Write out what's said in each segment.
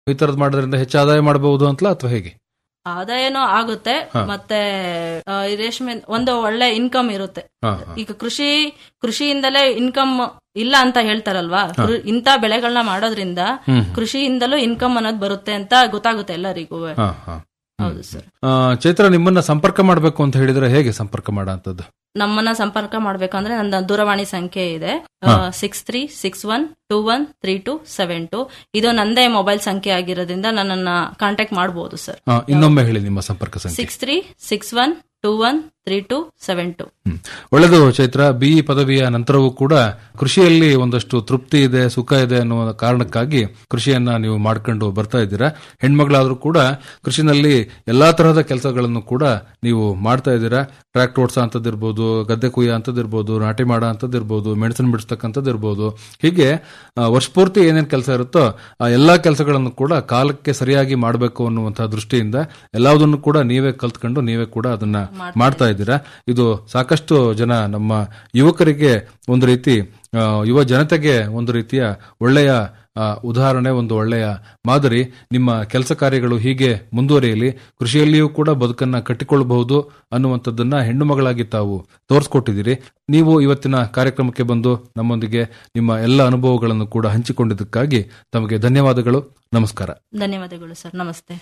ಈ ತರದ್ ಮಾಡೋದ್ರಿಂದ ಹೆಚ್ಚು ಆದಾಯ ಮಾಡಬಹುದು ಅಂತಲಾ ಅಥವಾ ಹೇಗೆ ಆದಾಯನೂ ಆಗುತ್ತೆ ಮತ್ತೆ ಆ, ಈ ರೇಷ್ಮೆ ಒಂದು ಒಳ್ಳೆ ಇನ್ಕಮ್ ಇರುತ್ತೆ ಹಾ, ಈಗ ಕೃಷಿ ಕೃಷಿಯಿಂದಲೇ ಇನ್ಕಮ್ ಇಲ್ಲ ಅಂತ ಹೇಳ್ತಾರಲ್ವಾ ಕೃ- ಇಂಥ ಬೆಳೆಗಳನ್ನ ಮಾಡೋದ್ರಿಂದ ಕೃಷಿಯಿಂದಲೂ ಇನ್ಕಮ್ ಅನ್ನೋದು ಬರುತ್ತೆ ಅಂತ ಗೊತ್ತಾಗುತ್ತೆ ಎಲ್ಲರಿಗೂ ಹಾ, ಹಾ. ಹೌದು ಸರ್ ಆ, ಚೈತ್ರ ನಿಮ್ಮನ್ನ ಸಂಪರ್ಕ ಮಾಡಬೇಕು ಅಂತ ಹೇಳಿದ್ರೆ ಹೇಗೆ ಸಂಪರ್ಕ ಮಾಡೋಂಥದ್ದು ನಮ್ಮನ್ನ ಸಂಪರ್ಕ ಮಾಡ್ಬೇಕಂದ್ರೆ ನನ್ನ ದೂರವಾಣಿ ಸಂಖ್ಯೆ ಇದೆ six three six one two one three two seven two ಇದು ನಂದೇ ಮೊಬೈಲ್ ಸಂಖ್ಯೆ ಆಗಿರೋದ್ರಿಂದ ನನ್ನನ್ನ ಕಾಂಟ್ಯಾಕ್ಟ್ ಮಾಡಬಹುದು ಸರ್ ಆ, ಇನ್ನೊಮ್ಮೆ ಹೇಳಿ ನಿಮ್ಮ ಸಂಪರ್ಕ ಸಂಖ್ಯೆ six three six one two one three two seven two ಹ್ಮ್. ಒಳ್ಳೆದು ಚೈತ್ರ ಬಿಇ ಪದವಿಯ ನಂತರವೂ ಕೂಡ ಕೃಷಿಯಲ್ಲಿ ಒಂದಷ್ಟು ತೃಪ್ತಿ ಇದೆ ಸುಖ ಇದೆ ಅನ್ನುವ ಕಾರಣಕ್ಕಾಗಿ ಕೃಷಿಯನ್ನ ನೀವು ಮಾಡ್ಕೊಂಡು ಬರ್ತಾ ಇದ್ದೀರಾ ಹೆಣ್ಮಗಳಾದ್ರೂ ಕೂಡ ಕೃಷಿನಲ್ಲಿ ಎಲ್ಲಾ ತರಹದ ಕೆಲಸಗಳನ್ನು ಕೂಡ ನೀವು ಮಾಡ್ತಾ ಇದ್ದೀರಾ ಟ್ರ್ಯಾಕ್ಟರ್ ಓಡಿಸೋ ಅಂತದಿರ್ಬೋದು ಗದ್ದೆ ಕುಯ್ಯೋ ಅಂತದಿರ್ಬೋದು ನಾಟಿ ಮಾಡೋ ಅಂತದಿರ್ಬೋದು ಮೆಣಸಿನ ಬಿಡಿಸ್ತಕ್ಕಂಥದ್ದು ಇರ್ಬೋದು ಹೀಗೆ ಆ, ವರ್ಷಪೂರ್ತಿ ಏನೇನು ಕೆಲಸ ಇರುತ್ತೋ ಆ ಎಲ್ಲಾ ಕೆಲಸಗಳನ್ನು ಕೂಡ ಕಾಲಕ್ಕೆ ಸರಿಯಾಗಿ ಮಾಡಬೇಕು ಅನ್ನುವಂತಹ ದೃಷ್ಟಿಯಿಂದ ಎಲ್ಲದನ್ನು ಕೂಡ ನೀವೇ ಕಲ್ತ್ಕೊಂಡು ನೀವೇ ಕೂಡ ಅದನ್ನ ಮಾಡ್ತಾ ಇದ್ದೀರಾ ಇದು ಸಾಕಷ್ಟು ಜನ ನಮ್ಮ ಯುವಕರಿಗೆ ಒಂದು ರೀತಿ ಆ, ಯುವ ಜನತೆಗೆ ಒಂದು ರೀತಿಯ ಒಳ್ಳೆಯ ಆ, ಉದಾಹರಣೆ ಒಂದು ಒಳ್ಳೆಯ ಮಾದರಿ ನಿಮ್ಮ ಕೆಲಸ ಕಾರ್ಯಗಳು ಹೀಗೆ ಮುಂದುವರಿಯಲಿ ಕೃಷಿಯಲ್ಲಿಯೂ ಕೂಡ ಬದುಕನ್ನ ಕಟ್ಟಿಕೊಳ್ಳಬಹುದು ಅನ್ನುವಂಥದ್ದನ್ನ ಹೆಣ್ಣು ಮಗಳಾಗಿ ತಾವು ತೋರಿಸ್ಕೊಟ್ಟಿದ್ದೀರಿ ನೀವು ಇವತ್ತಿನ ಕಾರ್ಯಕ್ರಮಕ್ಕೆ ಬಂದು ನಮ್ಮೊಂದಿಗೆ ನಿಮ್ಮ ಎಲ್ಲ ಅನುಭವಗಳನ್ನು ಕೂಡ ಹಂಚಿಕೊಂಡಿದ್ದಕ್ಕಾಗಿ ತಮಗೆ ಧನ್ಯವಾದಗಳು ನಮಸ್ಕಾರ ಧನ್ಯವಾದಗಳು ಸರ್ ನಮಸ್ತೆ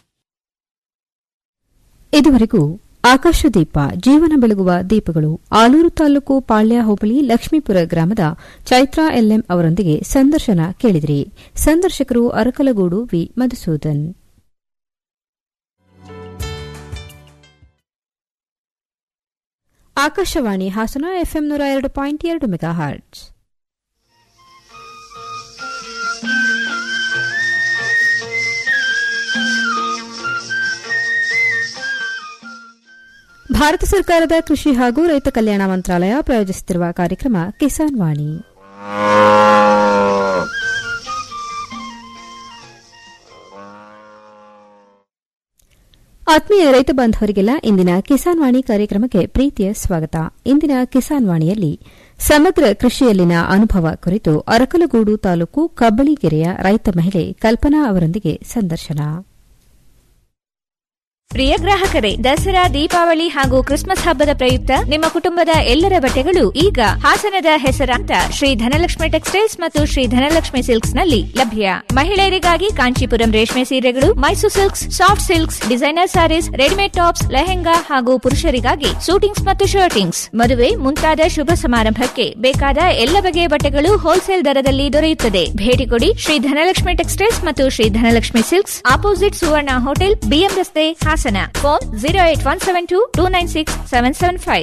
ಇದುವರೆಗೂ ಆಕಾಶದೀಪ ಜೀವನ ಬೆಳಗುವ ದೀಪಗಳು ಆಲೂರು ತಾಲೂಕು ಪಾಳ್ಯ ಹೋಬಳಿ ಲಕ್ಷ್ಮೀಪುರ ಗ್ರಾಮದ ಚೈತ್ರಾ ಎಲ್ಎಂ ಅವರೊಂದಿಗೆ ಸಂದರ್ಶನ ಕೇಳಿದಿರಿ ಸಂದರ್ಶಕರು ಅರಕಲಗೂಡು ವಿ ಮಧುಸೂದನ್ ಆಕಾಶವಾಣಿ ಹಾಸನ ಎಫ್ಎಂ ನೂರ ಎರಡು ಪಾಯಿಂಟ್ ಎರಡು ಮೆಗಾ ಹಾರ್ಟ್ಸ್ ಭಾರತ ಸರ್ಕಾರದ ಕೃಷಿ ಹಾಗೂ ರೈತ ಕಲ್ಯಾಣ ಮಂತ್ರಾಲಯ ಪ್ರಾಯೋಜಿಸುತ್ತಿರುವ ಕಾರ್ಯಕ್ರಮ ಕಿಸಾನ್ ವಾಣಿ ಆತ್ಮೀಯ ರೈತ ಬಾಂಧವರಿಗೆಲ್ಲ ಇಂದಿನ ಕಿಸಾನ್ ವಾಣಿ ಕಾರ್ಯಕ್ರಮಕ್ಕೆ ಪ್ರೀತಿಯ ಸ್ವಾಗತ ಇಂದಿನ ಕಿಸಾನ್ ವಾಣಿಯಲ್ಲಿ ಸಮಗ್ರ ಕೃಷಿಯಲ್ಲಿನ ಅನುಭವ ಕುರಿತು ಅರಕಲಗೂಡು ತಾಲೂಕು ಕಬ್ಬಳಿಗೆರೆಯ ರೈತ ಮಹಿಳೆ ಕಲ್ಪನಾ ಅವರೊಂದಿಗೆ ಸಂದರ್ಶನ ಪ್ರಿಯ ಗ್ರಾಹಕರೇ ದಸರಾ ದೀಪಾವಳಿ ಹಾಗೂ ಕ್ರಿಸ್ಮಸ್ ಹಬ್ಬದ ಪ್ರಯುಕ್ತ ನಿಮ್ಮ ಕುಟುಂಬದ ಎಲ್ಲರ ಬಟ್ಟೆಗಳು ಈಗ ಹಾಸನದ ಹೆಸರಾಂತ ಶ್ರೀ ಧನಲಕ್ಷ್ಮಿ ಟೆಕ್ಸ್ಟೈಲ್ಸ್ ಮತ್ತು ಶ್ರೀ ಧನಲಕ್ಷ್ಮಿ ಸಿಲ್ಕ್ಸ್ ನಲ್ಲಿ ಲಭ್ಯ ಮಹಿಳೆಯರಿಗಾಗಿ ಕಾಂಚೀಪುರಂ ರೇಷ್ಮೆ ಸೀರೆಗಳು Mysore silks soft silks designer sarees readymade tops lehenga ಹಾಗೂ ಪುರುಷರಿಗಾಗಿ ಸೂಟಿಂಗ್ಸ್ ಮತ್ತು ಶರ್ಟಿಂಗ್ಸ್ ಮದುವೆ ಮುಂತಾದ ಶುಭ ಸಮಾರಂಭಕ್ಕೆ ಬೇಕಾದ ಎಲ್ಲ ಬಗೆಯ ಬಟ್ಟೆಗಳು ಹೋಲ್ಸೇಲ್ ದರದಲ್ಲಿ ದೊರೆಯುತ್ತದೆ ಭೇಟಿ ಕೊಡಿ ಶ್ರೀ ಧನಲಕ್ಷ್ಮಿ ಟೆಕ್ಸ್ಟೈಲ್ಸ್ ಮತ್ತು Shri Dhanalakshmi silks opposite Suvarna hotel BM ರಸ್ತೆ Hassan phone zero eight one seven two two nine six seven seven five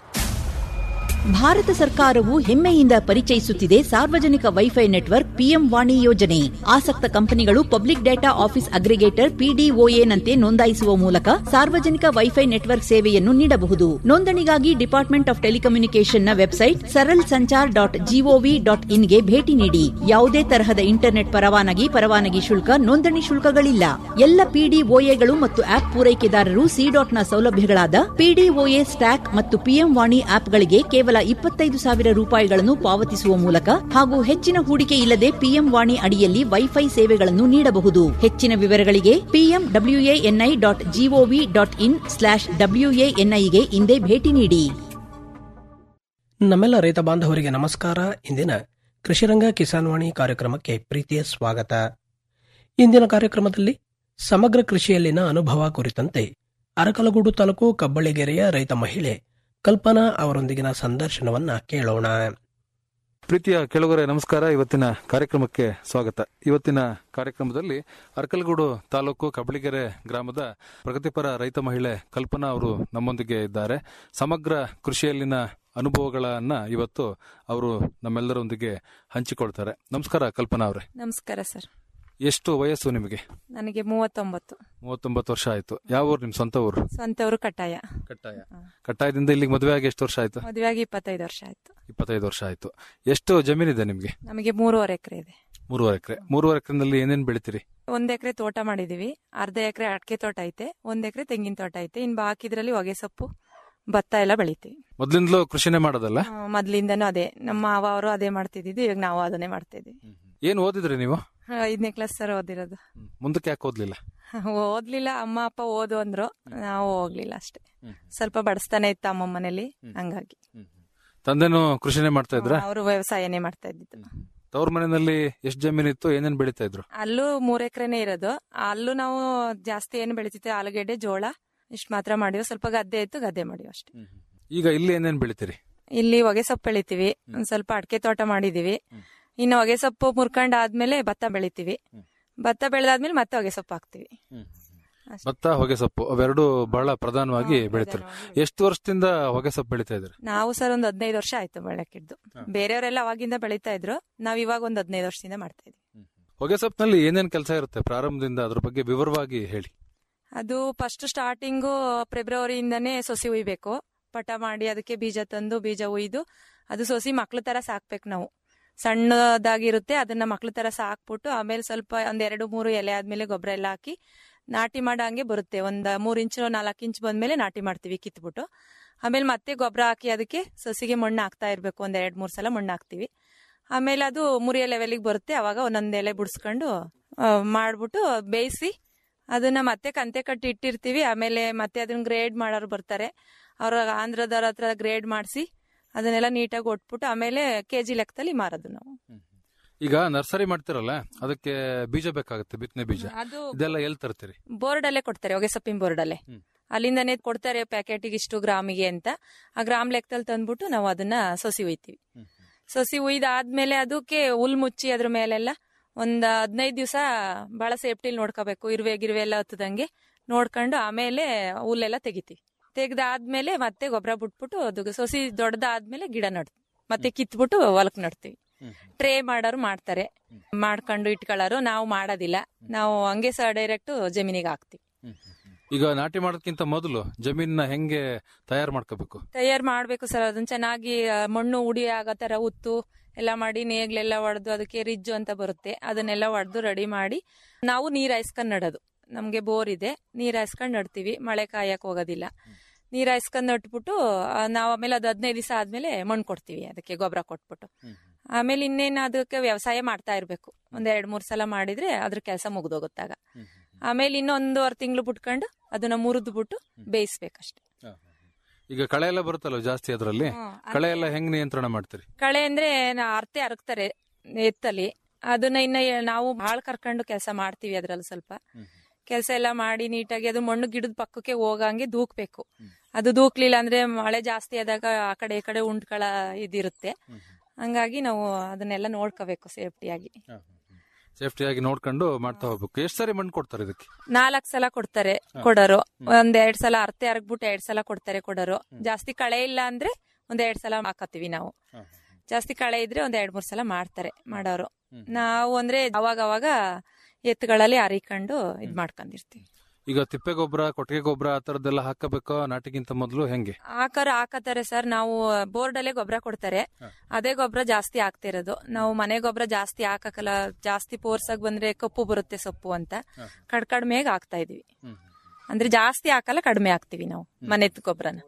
Bharat ಸರ್ಕಾರವು ಹೆಮ್ಮೆಯಿಂದ ಪರಿಚಯಿಸುತ್ತಿದೆ ಸಾರ್ವಜನಿಕ ವೈಫೈ ನೆಟ್ವರ್ಕ್ ಪಿಎಂ ವಾಣಿ ಯೋಜನೆ ಆಸಕ್ತ ಕಂಪನಿಗಳು ಪಬ್ಲಿಕ್ ಡೇಟಾ ಆಫೀಸ್ ಅಗ್ರಿಗೇಟರ್ ಪಿಡಿಒಎನಂತೆ ನೋಂದಾಯಿಸುವ ಮೂಲಕ ಸಾರ್ವಜನಿಕ ವೈಫೈ ನೆಟ್ವರ್ಕ್ ಸೇವೆಯನ್ನು ನೀಡಬಹುದು ನೋಂದಣಿಗಾಗಿ ಡಿಪಾರ್ಟ್ಮೆಂಟ್ ಆಫ್ ಟೆಲಿಕಮ್ಯುನಿಕೇಷನ್ನ website Saral Sanchar dot GOV dot ಇನ್ಗೆ ಭೇಟಿ ನೀಡಿ ಯಾವುದೇ ತರಹದ ಇಂಟರ್ನೆಟ್ ಪರವಾನಗಿ ಪರವಾನಗಿ ಶುಲ್ಕ ನೋಂದಣಿ ಶುಲ್ಕಗಳಿಲ್ಲ ಎಲ್ಲ ಪಿಡಿಒಎಗಳು ಮತ್ತು ಆಪ್ ಪೂರೈಕೆದಾರರು ಸಿಡಾಟ್ನ ಸೌಲಭ್ಯಗಳಾದ ಪಿಡಿಒಎ ಸ್ಟ್ಯಾಕ್ ಮತ್ತು ಪಿಎಂ ವಾಣಿ ಆಪ್ಗಳಿಗೆ ಕೇವಲ ಇಪ್ಪತ್ತೈದು ಸಾವಿರ ರೂಪಾಯಿಗಳನ್ನು ಪಾವತಿಸುವ ಮೂಲಕ ಹಾಗೂ ಹೆಚ್ಚಿನ ಹೂಡಿಕೆ ಇಲ್ಲದೆ ಪಿಎಂ ವಾಣಿ ಅಡಿಯಲ್ಲಿ ವೈಫೈ ಸೇವೆಗಳನ್ನು ನೀಡಬಹುದು ಹೆಚ್ಚಿನ ವಿವರಗಳಿಗೆ PM WANI dot GOV dot in slash ಡಬ್ಲ್ಯೂಎಎನ್ಐಗೆ ಇಂದೇ ಭೇಟಿ ನೀಡಿ ನಮ್ಮೆಲ್ಲ ರೈತ ಬಾಂಧವರಿಗೆ ನಮಸ್ಕಾರ ಇಂದಿನ ಕೃಷಿರಂಗ ಕಿಸಾನ್ ವಾಣಿ ಕಾರ್ಯಕ್ರಮಕ್ಕೆ ಪ್ರೀತಿಯ ಸ್ವಾಗತ ಇಂದಿನ ಕಾರ್ಯಕ್ರಮದಲ್ಲಿ ಸಮಗ್ರ ಕೃಷಿಯಲ್ಲಿನ ಅನುಭವ ಕುರಿತಂತೆ ಅರಕಲಗೂಡು ತಾಲೂಕು ಕಬ್ಬಳಿಗೆರೆಯ ರೈತ ಮಹಿಳೆ ಕಲ್ಪನಾ ಅವರೊಂದಿಗಿನ ಸಂದರ್ಶನವನ್ನ ಕೇಳೋಣ ಪ್ರೀತಿಯ ಕೆಳಗರೆ ನಮಸ್ಕಾರ ಇವತ್ತಿನ ಕಾರ್ಯಕ್ರಮಕ್ಕೆ ಸ್ವಾಗತ ಇವತ್ತಿನ ಕಾರ್ಯಕ್ರಮದಲ್ಲಿ ಅರಕಲಗೂಡು ತಾಲೂಕು ಕಬಳಿಗೆರೆ ಗ್ರಾಮದ ಪ್ರಗತಿಪರ ರೈತ ಮಹಿಳೆ ಕಲ್ಪನಾ ಅವರು ನಮ್ಮೊಂದಿಗೆ ಇದ್ದಾರೆ ಸಮಗ್ರ ಕೃಷಿಯಲ್ಲಿನ ಅನುಭವಗಳನ್ನ ಇವತ್ತು ಅವರು ನಮ್ಮೆಲ್ಲರೊಂದಿಗೆ ಹಂಚಿಕೊಳ್ತಾರೆ ನಮಸ್ಕಾರ ಕಲ್ಪನಾ ಅವರೇ ನಮಸ್ಕಾರ ಸರ್ ಎಷ್ಟು ವಯಸ್ಸು ನಿಮಗೆ ನನಗೆ ಮೂವತ್ತೊಂಬತ್ತು ಮೂವತ್ತೊಂಬತ್ತು ವರ್ಷ ಆಯ್ತು ಯಾವ ಊರು ನಿಮ್ ಸ್ವಂತ ಊರು ಸ್ವಂತವರು ಕಟ್ಟಾಯ ಕಟ್ಟಾಯ ಕಟ್ಟಾಯದಿಂದ ಇಲ್ಲಿಗೆ ಮದುವೆ ಆಗಿ ಎಷ್ಟು ವರ್ಷ ಆಯ್ತು ಮದುವೆಯಾಗಿ ಇಪ್ಪತ್ತೈದು ವರ್ಷ ಆಯ್ತು ಇಪ್ಪತ್ತೈದು ವರ್ಷ ಆಯ್ತು ಎಷ್ಟು ಜಮೀನಿದೆ ನಿಮ್ಗೆ ನಮಗೆ ಮೂರುವರೆ ಎಕರೆ ಇದೆ ಮೂರುವರೆ ಎಕರೆ ಮೂರುವರೆ ಎಕರೆನಲ್ಲಿ ಏನೇನ್ ಬೆಳಿತೀರಿ ಒಂದ್ ಎಕರೆ ತೋಟ ಮಾಡಿದೀವಿ ಅರ್ಧ ಎಕರೆ ಅಡಿಕೆ ತೋಟ ಐತೆ ಒಂದ್ ಎಕರೆ ತೆಂಗಿನ ತೋಟ ಐತೆ ಇನ್ ಬಾಕಿದ್ರಲ್ಲಿ ಹೊಗೆ ಸೊಪ್ಪು ಭತ್ತ ಎಲ್ಲ ಬೆಳಿತೀವಿ ಮೊದ್ಲಿಂದಲೂ ಕೃಷಿನೇ ಮಾಡೋದಲ್ಲ ಆ, ಮೊದ್ಲಿಂದನೂ ಅದೇ ನಮ್ಮ ಮಾವ ಅವರು ಅದೇ ಮಾಡ್ತಿದ್ದಿದ್ದು ಇವಾಗ ನಾವು ಅದನ್ನೇ ಮಾಡ್ತಿದ್ವಿ ಏನ್ ಓದಿದ್ರಿ ನೀವು ಐದನೇ ಕ್ಲಾಸ್ ಸರ್ ಓದಿರೋದು ಹ್ಮ್. ಮುಂದಕ್ಕೆ ಯಾಕೆ ಓದ್ಲಿಲ್ಲ ಓದ್ಲಿಲ್ಲ ಅಮ್ಮ ಅಪ್ಪ ಓದು ಅಂದ್ರು ನಾವು ಹೋಗ್ಲಿಲ್ಲ ಅಷ್ಟೇ ಸ್ವಲ್ಪ ಬಡಿಸ್ತಾನೆ ಇತ್ತು ಅಮ್ಮ ಮನೇಲಿ ಹಂಗಾಗಿ ತಂದೆನೂ ಕೃಷಿನೇ ಮಾಡ್ತಾ ಇದ್ರ ಅವರು ವ್ಯವಸಾಯನೇ ಮಾಡ್ತಾ ಇದ್ದಿದ್ದು ತವ್ರ ಮನೆಯಲ್ಲಿ ಎಷ್ಟು ಜಮೀನ್ ಇತ್ತು ಏನೇನ್ ಬೆಳಿತಾ ಇದ್ರು ಅಲ್ಲೂ ಮೂರ್ ಎಕರೆನೇ ಇರೋದು ಅಲ್ಲೂ ನಾವು ಜಾಸ್ತಿ ಏನು ಬೆಳಿತಿದ್ವಿ ಆಲೂಗೆಡ್ಡೆ ಜೋಳ ಇಷ್ಟು ಮಾತ್ರ ಮಾಡಿವಿ ಸ್ವಲ್ಪ ಗದ್ದೆ ಇತ್ತು ಗದ್ದೆ ಮಾಡಿವಿ ಅಷ್ಟೇ ಈಗ ಇಲ್ಲಿ ಏನೇನ್ ಬೆಳಿತೀರಿ ಇಲ್ಲಿ ಹೊಗೆ ಸೊಪ್ಪು ಬೆಳಿತೀವಿ ಒಂದ್ ಸ್ವಲ್ಪ ಅಡಿಕೆ ತೋಟ ಮಾಡಿದೀವಿ ಇನ್ನು ಹೊಗೆ ಸೊಪ್ಪು ಮುರ್ಕೊಂಡ್ ಆದ್ಮೇಲೆ ಭತ್ತ ಬೆಳಿತೀವಿ ಭತ್ತ ಬೆಳೆದಾದ್ಮೇಲೆ ಮತ್ತೆ ಹೊಗೆ ಸೊಪ್ಪು ಹಾಕ್ತಿವಿ ಭತ್ತ ಹೊಗೆ ಸೊಪ್ಪು ಅವೆರಡು ಬಹಳ ಪ್ರಧಾನವಾಗಿ ಬೆಳಿತಾರೆ ಎಷ್ಟು ವರ್ಷದಿಂದ ಹೊಗೆ ಸೊಪ್ಪು ಬೆಳಿತಾ ಇದ್ರಿ ನಾವು ಸರ್ ಒಂದ್ ಹದಿನೈದು ವರ್ಷ ಆಯ್ತು ಬೆಳಕಿದ್ದು ಬೇರೆಯವರೆಲ್ಲ ಅವಾಗಿಂದ ಬೆಳಿತಾ ಇದ್ರು ನಾವ್ ಇವಾಗ ಒಂದ್ ಹದಿನೈದು ವರ್ಷದಿಂದ ಮಾಡ್ತಾ ಇದೀವಿ ಹೊಗೆ ಸೊಪ್ಪಿನಲ್ಲಿ ಏನೇನ್ ಕೆಲಸ ಇರುತ್ತೆ ಪ್ರಾರಂಭದಿಂದ ಅದ್ರ ಬಗ್ಗೆ ವಿವರವಾಗಿ ಹೇಳಿ ಅದು ಫಸ್ಟ್ ಸ್ಟಾರ್ಟಿಂಗು ಫೆಬ್ರವರಿಯಿಂದನೇ ಸೊಸಿ ಉಯ್ಬೇಕು ಪಟ ಮಾಡಿ ಅದಕ್ಕೆ ಬೀಜ ತಂದು ಬೀಜ ಉಯ್ದು ಅದು ಸೊಸಿ ಮಕ್ಳ ತರ ಸಾಕ್ಬೇಕು ನಾವು ಸಣ್ಣದಾಗಿರುತ್ತೆ ಅದನ್ನ ಮಕ್ಳ ತರ ಸಾಕ್ಬಿಟ್ಟು ಆಮೇಲೆ ಸ್ವಲ್ಪ ಒಂದ್ ಎರಡು ಮೂರು ಎಲೆ ಆದ್ಮೇಲೆ ಗೊಬ್ಬರ ಎಲ್ಲ ಹಾಕಿ ನಾಟಿ ಮಾಡಂಗೆ ಬರುತ್ತೆ ಒಂದ್ ಮೂರ್ ಇಂಚ್ ನಾಲ್ಕು ಇಂಚ್ ಬಂದ್ಮೇಲೆ ನಾಟಿ ಮಾಡ್ತೀವಿ ಕಿತ್ಬಿಟ್ಟು ಆಮೇಲೆ ಮತ್ತೆ ಗೊಬ್ಬರ ಹಾಕಿ ಅದಕ್ಕೆ ಸೊಸಿಗೆ ಮಣ್ಣು ಹಾಕ್ತಾ ಇರ್ಬೇಕು ಒಂದ್ ಎರಡ್ ಮೂರ್ ಸಲ ಮಣ್ಣು ಹಾಕ್ತಿವಿ ಆಮೇಲೆ ಅದು ಮುರಿಯ ಲೆವೆಲ್ಗೆ ಬರುತ್ತೆ ಅವಾಗ ಒಂದೊಂದ್ ಎಲೆ ಬಿಡಿಸ್ಕೊಂಡು ಆ, ಮಾಡ್ಬಿಟ್ಟು ಬೇಯಿಸಿ ಅದನ್ನ ಮತ್ತೆ ಕಂತೆ ಕಟ್ಟಿ ಇಟ್ಟಿರ್ತೀವಿ ಆಮೇಲೆ ಮತ್ತೆ ಅದನ್ನ ಗ್ರೇಡ್ ಮಾಡೋರು ಬರ್ತಾರೆ ಅವ್ರ ಆಂಧ್ರದವ್ರ ಹತ್ರ ಗ್ರೇಡ್ ಮಾಡಿಸಿ ಅದನ್ನೆಲ್ಲ ನೀಟಾಗಿ ಒಟ್ಬಿಟ್ಟು ಆಮೇಲೆ ಕೆಜಿ ಲೆಕ್ಕದಲ್ಲಿ ಮಾರೋದು ನಾವು ಈಗ ನರ್ಸರಿ ಮಾಡ್ತಿರಲ್ಲ ಅದಕ್ಕೆ ಬೀಜ ಬೇಕಾಗುತ್ತೆ ಬಿತ್ತನೆ ಬೀಜ ಅದು ಇದೆಲ್ಲ ಎಲ್ಲಿ ತರ್ತೀರಿ ಬೋರ್ಡ್ ಅಲ್ಲೇ ಕೊಡ್ತಾರೆ ಹೊಗೆ ಸೊಪ್ಪಿನ ಬೋರ್ಡ್ ಅಲ್ಲೇ ಅಲ್ಲಿಂದಾನೇ ಕೊಡ್ತಾರೆ ಪ್ಯಾಕೆಟಿಗೆ ಇಷ್ಟು ಗ್ರಾಮಿಗೆ ಅಂತ ಆ ಗ್ರಾಮ್ ಲೆಕ್ಕದಲ್ಲಿ ತಂದ್ಬಿಟ್ಟು ನಾವು ಅದನ್ನ ಸೊಸಿ ಒಯ್ತೀವಿ ಸೊಸಿ ಉಯ್ದಾದ್ಮೇಲೆ ಅದಕ್ಕೆ ಹುಲ್ ಮುಚ್ಚಿ ಅದ್ರ ಮೇಲೆಲ್ಲ ಒಂದ್ ಹದಿನೈದು ದಿವಸ ಬಹಳ ಸೇಫ್ಟಿಲಿ ನೋಡ್ಕೋಬೇಕು ಇರುವೆ ಗಿರುವೆ ಎಲ್ಲ ಹತ್ತದಂಗೆ ನೋಡ್ಕೊಂಡು ಆಮೇಲೆ ಹುಲ್ಲೆಲ್ಲ ತೆಗಿತೀವಿ ತೆಗ್ದಾದ್ಮೇಲೆ ಮತ್ತೆ ಗೊಬ್ಬರ ಬಿಟ್ಬಿಟ್ಟು ಅದು ಸೊಸಿ ದೊಡ್ಡದಾದ್ಮೇಲೆ ಗಿಡ ನಡ್ತೀವಿ ಮತ್ತೆ ಕಿತ್ಬಿಟ್ಟು ಹೊಲಕ್ ನಡ್ತೀವಿ ಟ್ರೇ ಮಾಡೋರು ಮಾಡ್ತಾರೆ ಮಾಡ್ಕೊಂಡು ಇಟ್ಕೊಳ್ಳೋರು ನಾವು ಮಾಡೋದಿಲ್ಲ ನಾವು ಹಂಗೆ ಸ ಡೈರೆಕ್ಟ್ ಜಮೀನಿಗೆ ಹಾಕ್ತಿವಿ ಈಗ ನಾಟಿ ಮಾಡೋದಕ್ಕಿಂತ ಮೊದಲು ಜಮೀನ ಹೆಂಗೆ ತಯಾರು ಮಾಡ್ಕೋಬೇಕು ತಯಾರು ಮಾಡ್ಬೇಕು ಸರ್ ಅದನ್ನ ಚೆನ್ನಾಗಿ ಆ, ಮಣ್ಣು ಉಡಿ ಆಗೋ ತರ ಉತ್ತು ಎಲ್ಲ ಮಾಡಿ ನೇಗ್ಲೆಲ್ಲ ಹೊಡೆದು ಅದಕ್ಕೆ ರಿಜ್ಜು ಅಂತ ಬರುತ್ತೆ ಅದನ್ನೆಲ್ಲ ಹೊಡೆದು ರೆಡಿ ಮಾಡಿ ನಾವು ನೀರ್ ಹಾಯಿಸ್ಕೊಂಡ್ ನಡೋದು ನಮ್ಗೆ ಬೋರ್ ಇದೆ ನೀರ್ ಹಾಯಿಸ್ಕೊಂಡ್ ನಡ್ತೀವಿ ಮಳೆ ಕಾಯಕ್ ಹೋಗೋದಿಲ್ಲ ನೀರ್ ಹಾಯಿಸ್ಕೊಂಡ್ ನಟ್ಬಿಟ್ಟು ಆ, ನಾವು ಆಮೇಲೆ ಅದು ಹದಿನೈದು ದಿವಸ ಆದ್ಮೇಲೆ ಮಣ್ಣು ಕೊಡ್ತೀವಿ ಅದಕ್ಕೆ ಗೊಬ್ಬರ ಕೊಟ್ಬಿಟ್ಟು ಆಮೇಲೆ ಇನ್ನೇನು ಅದಕ್ಕೆ ವ್ಯವಸಾಯ ಮಾಡ್ತಾ ಇರ್ಬೇಕು ಒಂದ್ ಎರಡ್ ಮೂರ್ ಸಲ ಮಾಡಿದ್ರೆ ಅದ್ರ ಕೆಲಸ ಮುಗ್ದೋಗುತ್ತಾಗ ಆಮೇಲೆ ಇನ್ನೊಂದೂವರೆ ತಿಂಗಳು ಬಿಟ್ಕೊಂಡು ಅದನ್ನ ಮುರಿದು ಬಿಟ್ಟು ಬೇಯಿಸ್ಬೇಕಷ್ಟೆ ಈಗ ಕಳೆ ಎಲ್ಲ ಬರುತ್ತಲ್ಲ ಜಾಸ್ತಿ ಅದರಲ್ಲಿ ಕಳೆ ಎಲ್ಲ ಹೆಂಗ್ ನಿಯಂತ್ರಣ ಮಾಡ್ತೀರಿ ಕಳೆ ಅಂದ್ರೆ ನಾ- ಅರ್ತೆ ಅರಕ್ತಾರೆ ಎತ್ತಲಿ ಅದನ್ನ ಇನ್ನ ಎ- ನಾವು ಬಾಳ್ ಕರ್ಕೊಂಡು ಕೆಲಸ ಮಾಡ್ತೀವಿ ಅದ್ರಲ್ಲಿ ಸ್ವಲ್ಪ ಕೆಲಸ ಎಲ್ಲ ಮಾಡಿ ನೀಟಾಗಿ ಅದು ಮಣ್ಣು ಗಿಡದ ಪಕ್ಕಕ್ಕೆ ಹೋಗಂಗೆ ದೂಕ್ಬೇಕು ಅದು ದೂಕ್ಲಿಲ್ಲ ಅಂದ್ರೆ ಮಳೆ ಜಾಸ್ತಿ ಆದಾಗ ಆ ಕಡೆ ಈ ಕಡೆ ಉಂಟ್ಗಳ ಇದಿರುತ್ತೆ ಹಂಗಾಗಿ ನಾವು ಅದನ್ನೆಲ್ಲ ನೋಡ್ಕೋಬೇಕು ಸೇಫ್ಟಿಯಾಗಿ ಸೇಫ್ಟಿಯಾಗಿ ನೋಡ್ಕೊಂಡು ಮಾಡ್ತಾ ಹೋಗ್ಬೇಕು ಎಷ್ಟು ಸಾರಿ ಮಣ್ಣು ಕೊಡ್ತಾರೆ ಇದಕ್ಕೆ ನಾಲ್ಕ್ ಸಲ ಕೊಡ್ತಾರೆ ಕೊಡೋರು ಒಂದ್ ಎರಡ್ ಸಲ ಅರ್ತೆ ಅರಗ್ಬಿಟ್ಟು ಎರಡ್ ಸಲ ಕೊಡ್ತಾರೆ ಕೊಡೋರು ಜಾಸ್ತಿ ಕಳೆ ಇಲ್ಲ ಅಂದ್ರೆ ಒಂದ್ ಎರಡ್ ಸಲ ಹಾಕತ್ತೀವಿ ನಾವು ಜಾಸ್ತಿ ಕಳೆ ಇದ್ರೆ ಒಂದ್ ಎರಡ್ ಮೂರ್ ಸಲ ಮಾಡ್ತಾರೆ ಮಾಡೋರು ನಾವು ಅಂದ್ರೆ ಅವಾಗ ಅವಾಗ ಎತ್ತುಗಳಲ್ಲಿ ಹರಿಕೊಂಡು ಇದ್ ಮಾಡ್ಕೊಂಡಿರ್ತೀವಿ ಈಗ ತಿಪ್ಪೆ ಗೊಬ್ಬರ ಕೊಟ್ಟಿಗೆ ಗೊಬ್ಬರ ಆ ತರದ್ದೆಲ್ಲ ಹಾಕಬೇಕೋ ನಾಟಿಗಿಂತ ಮೊದಲು ಹೆಂಗೆ ಹಾಕರ್ ಹಾಕತಾರೆ ಸರ್ ನಾವು ಬೋರ್ಡ್ ಅಲ್ಲೇ ಗೊಬ್ಬರ ಕೊಡ್ತಾರೆ ಅದೇ ಗೊಬ್ಬರ ಜಾಸ್ತಿ ಹಾಕ್ತಿರೋದು ನಾವು ಮನೆ ಗೊಬ್ಬರ ಜಾಸ್ತಿ ಹಾಕಲ್ಲ ಜಾಸ್ತಿ ಪೋರ್ಸಾಗ್ ಬಂದ್ರೆ ಕಪ್ಪು ಬರುತ್ತೆ ಸೊಪ್ಪು ಅಂತ ಕಡ್ ಕಡಿಮೆಗೆ ಹಾಕ್ತಾ ಇದೀವಿ ಅಂದ್ರೆ ಜಾಸ್ತಿ ಹಾಕಲ್ಲ ಕಡಿಮೆ ಹಾಕ್ತಿವಿ ನಾವು ಮನೆದ್ ಗೊಬ್ಬರನ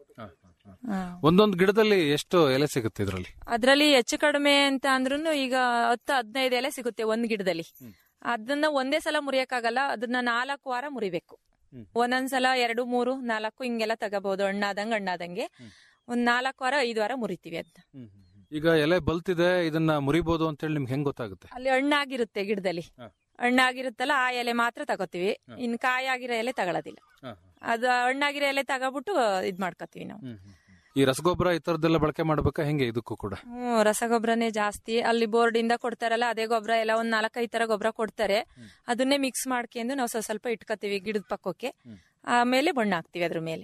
ಒಂದೊಂದು ಗಿಡದಲ್ಲಿ ಎಷ್ಟು ಎಲೆ ಸಿಗುತ್ತೆ ಇದರಲ್ಲಿ ಅದ್ರಲ್ಲಿ ಹೆಚ್ಚು ಕಡಿಮೆ ಅಂತ ಅಂದ್ರೂ ಈಗ ಹತ್ತು ಹದಿನೈದು ಎಲೆ ಸಿಗುತ್ತೆ ಒಂದ್ ಗಿಡದಲ್ಲಿ ಅದನ್ನ ಒಂದೇ ಸಲ ಮುರಿಯಕ್ಕಾಗಲ್ಲ ಅದನ್ನ ನಾಲ್ಕು ವಾರ ಮುರಿಬೇಕು ಒಂದೊಂದ್ಸಲ ಎರಡು ಮೂರು ನಾಲ್ಕು ಹಿಂಗೆಲ್ಲ ತಗೋಬಹುದು ಹಣ್ಣಾದಂಗ ಹಣ್ಣಾದಂಗೆ ಒಂದ್ ನಾಲ್ಕು ವಾರ ಐದು ವಾರ ಮುರಿತೀವಿ ಅದನ್ನ ಈಗ ಎಲೆ ಬಲ್ತಿದೆ ಇದನ್ನ ಮುರಿಬಹುದು ಅಂತ ಹೇಳಿ ನಿಮ್ಗೆ ಹೆಂಗ್ ಗೊತ್ತಾಗುತ್ತೆ ಅಲ್ಲಿ ಹಣ್ಣಾಗಿರುತ್ತೆ ಗಿಡದಲ್ಲಿ ಹಣ್ಣಾಗಿರುತ್ತಲ್ಲ ಆ ಎಲೆ ಮಾತ್ರ ತಗೋತೀವಿ ಇನ್ ಕಾಯಾಗಿರೋ ಎಲೆ ತಗೊಳ್ಳೋದಿಲ್ಲ ಅದು ಹಣ್ಣಾಗಿರೋ ಎಲೆ ತಗೋಬಿಟ್ಟು ಇದ್ ಮಾಡ್ಕೋತೀವಿ ನಾವು ಈ ರಸಗೊಬ್ಬರ ಈ ತರದ್ದೆಲ್ಲ ಬಳಕೆ ಮಾಡ್ಬೇಕಾ ಹೆಂಗೆ ಇದಕ್ಕೂ ಕೂಡ ಹ್ಮ್ ರಸಗೊಬ್ಬರನೇ ಜಾಸ್ತಿ ಅಲ್ಲಿ ಬೋರ್ಡ್ ಇಂದ ಕೊಡ್ತಾರಲ್ಲ ಅದೇ ಗೊಬ್ಬರ ಎಲ್ಲ ಒಂದ್ ನಾಲ್ಕೈದು ತರ ಗೊಬ್ಬರ ಕೊಡ್ತಾರೆ ಅದನ್ನೇ ಮಿಕ್ಸ್ ಮಾಡ್ಕೊಂಡು ನಾವು ಸ್ವಲ್ಪ ಸ್ವಲ್ಪ ಇಟ್ಕೋತೀವಿ ಗಿಡದ ಪಕ್ಕಕ್ಕೆ ಆಮೇಲೆ ಬಣ್ಣ ಹಾಕ್ತಿವಿ ಅದ್ರ ಮೇಲೆ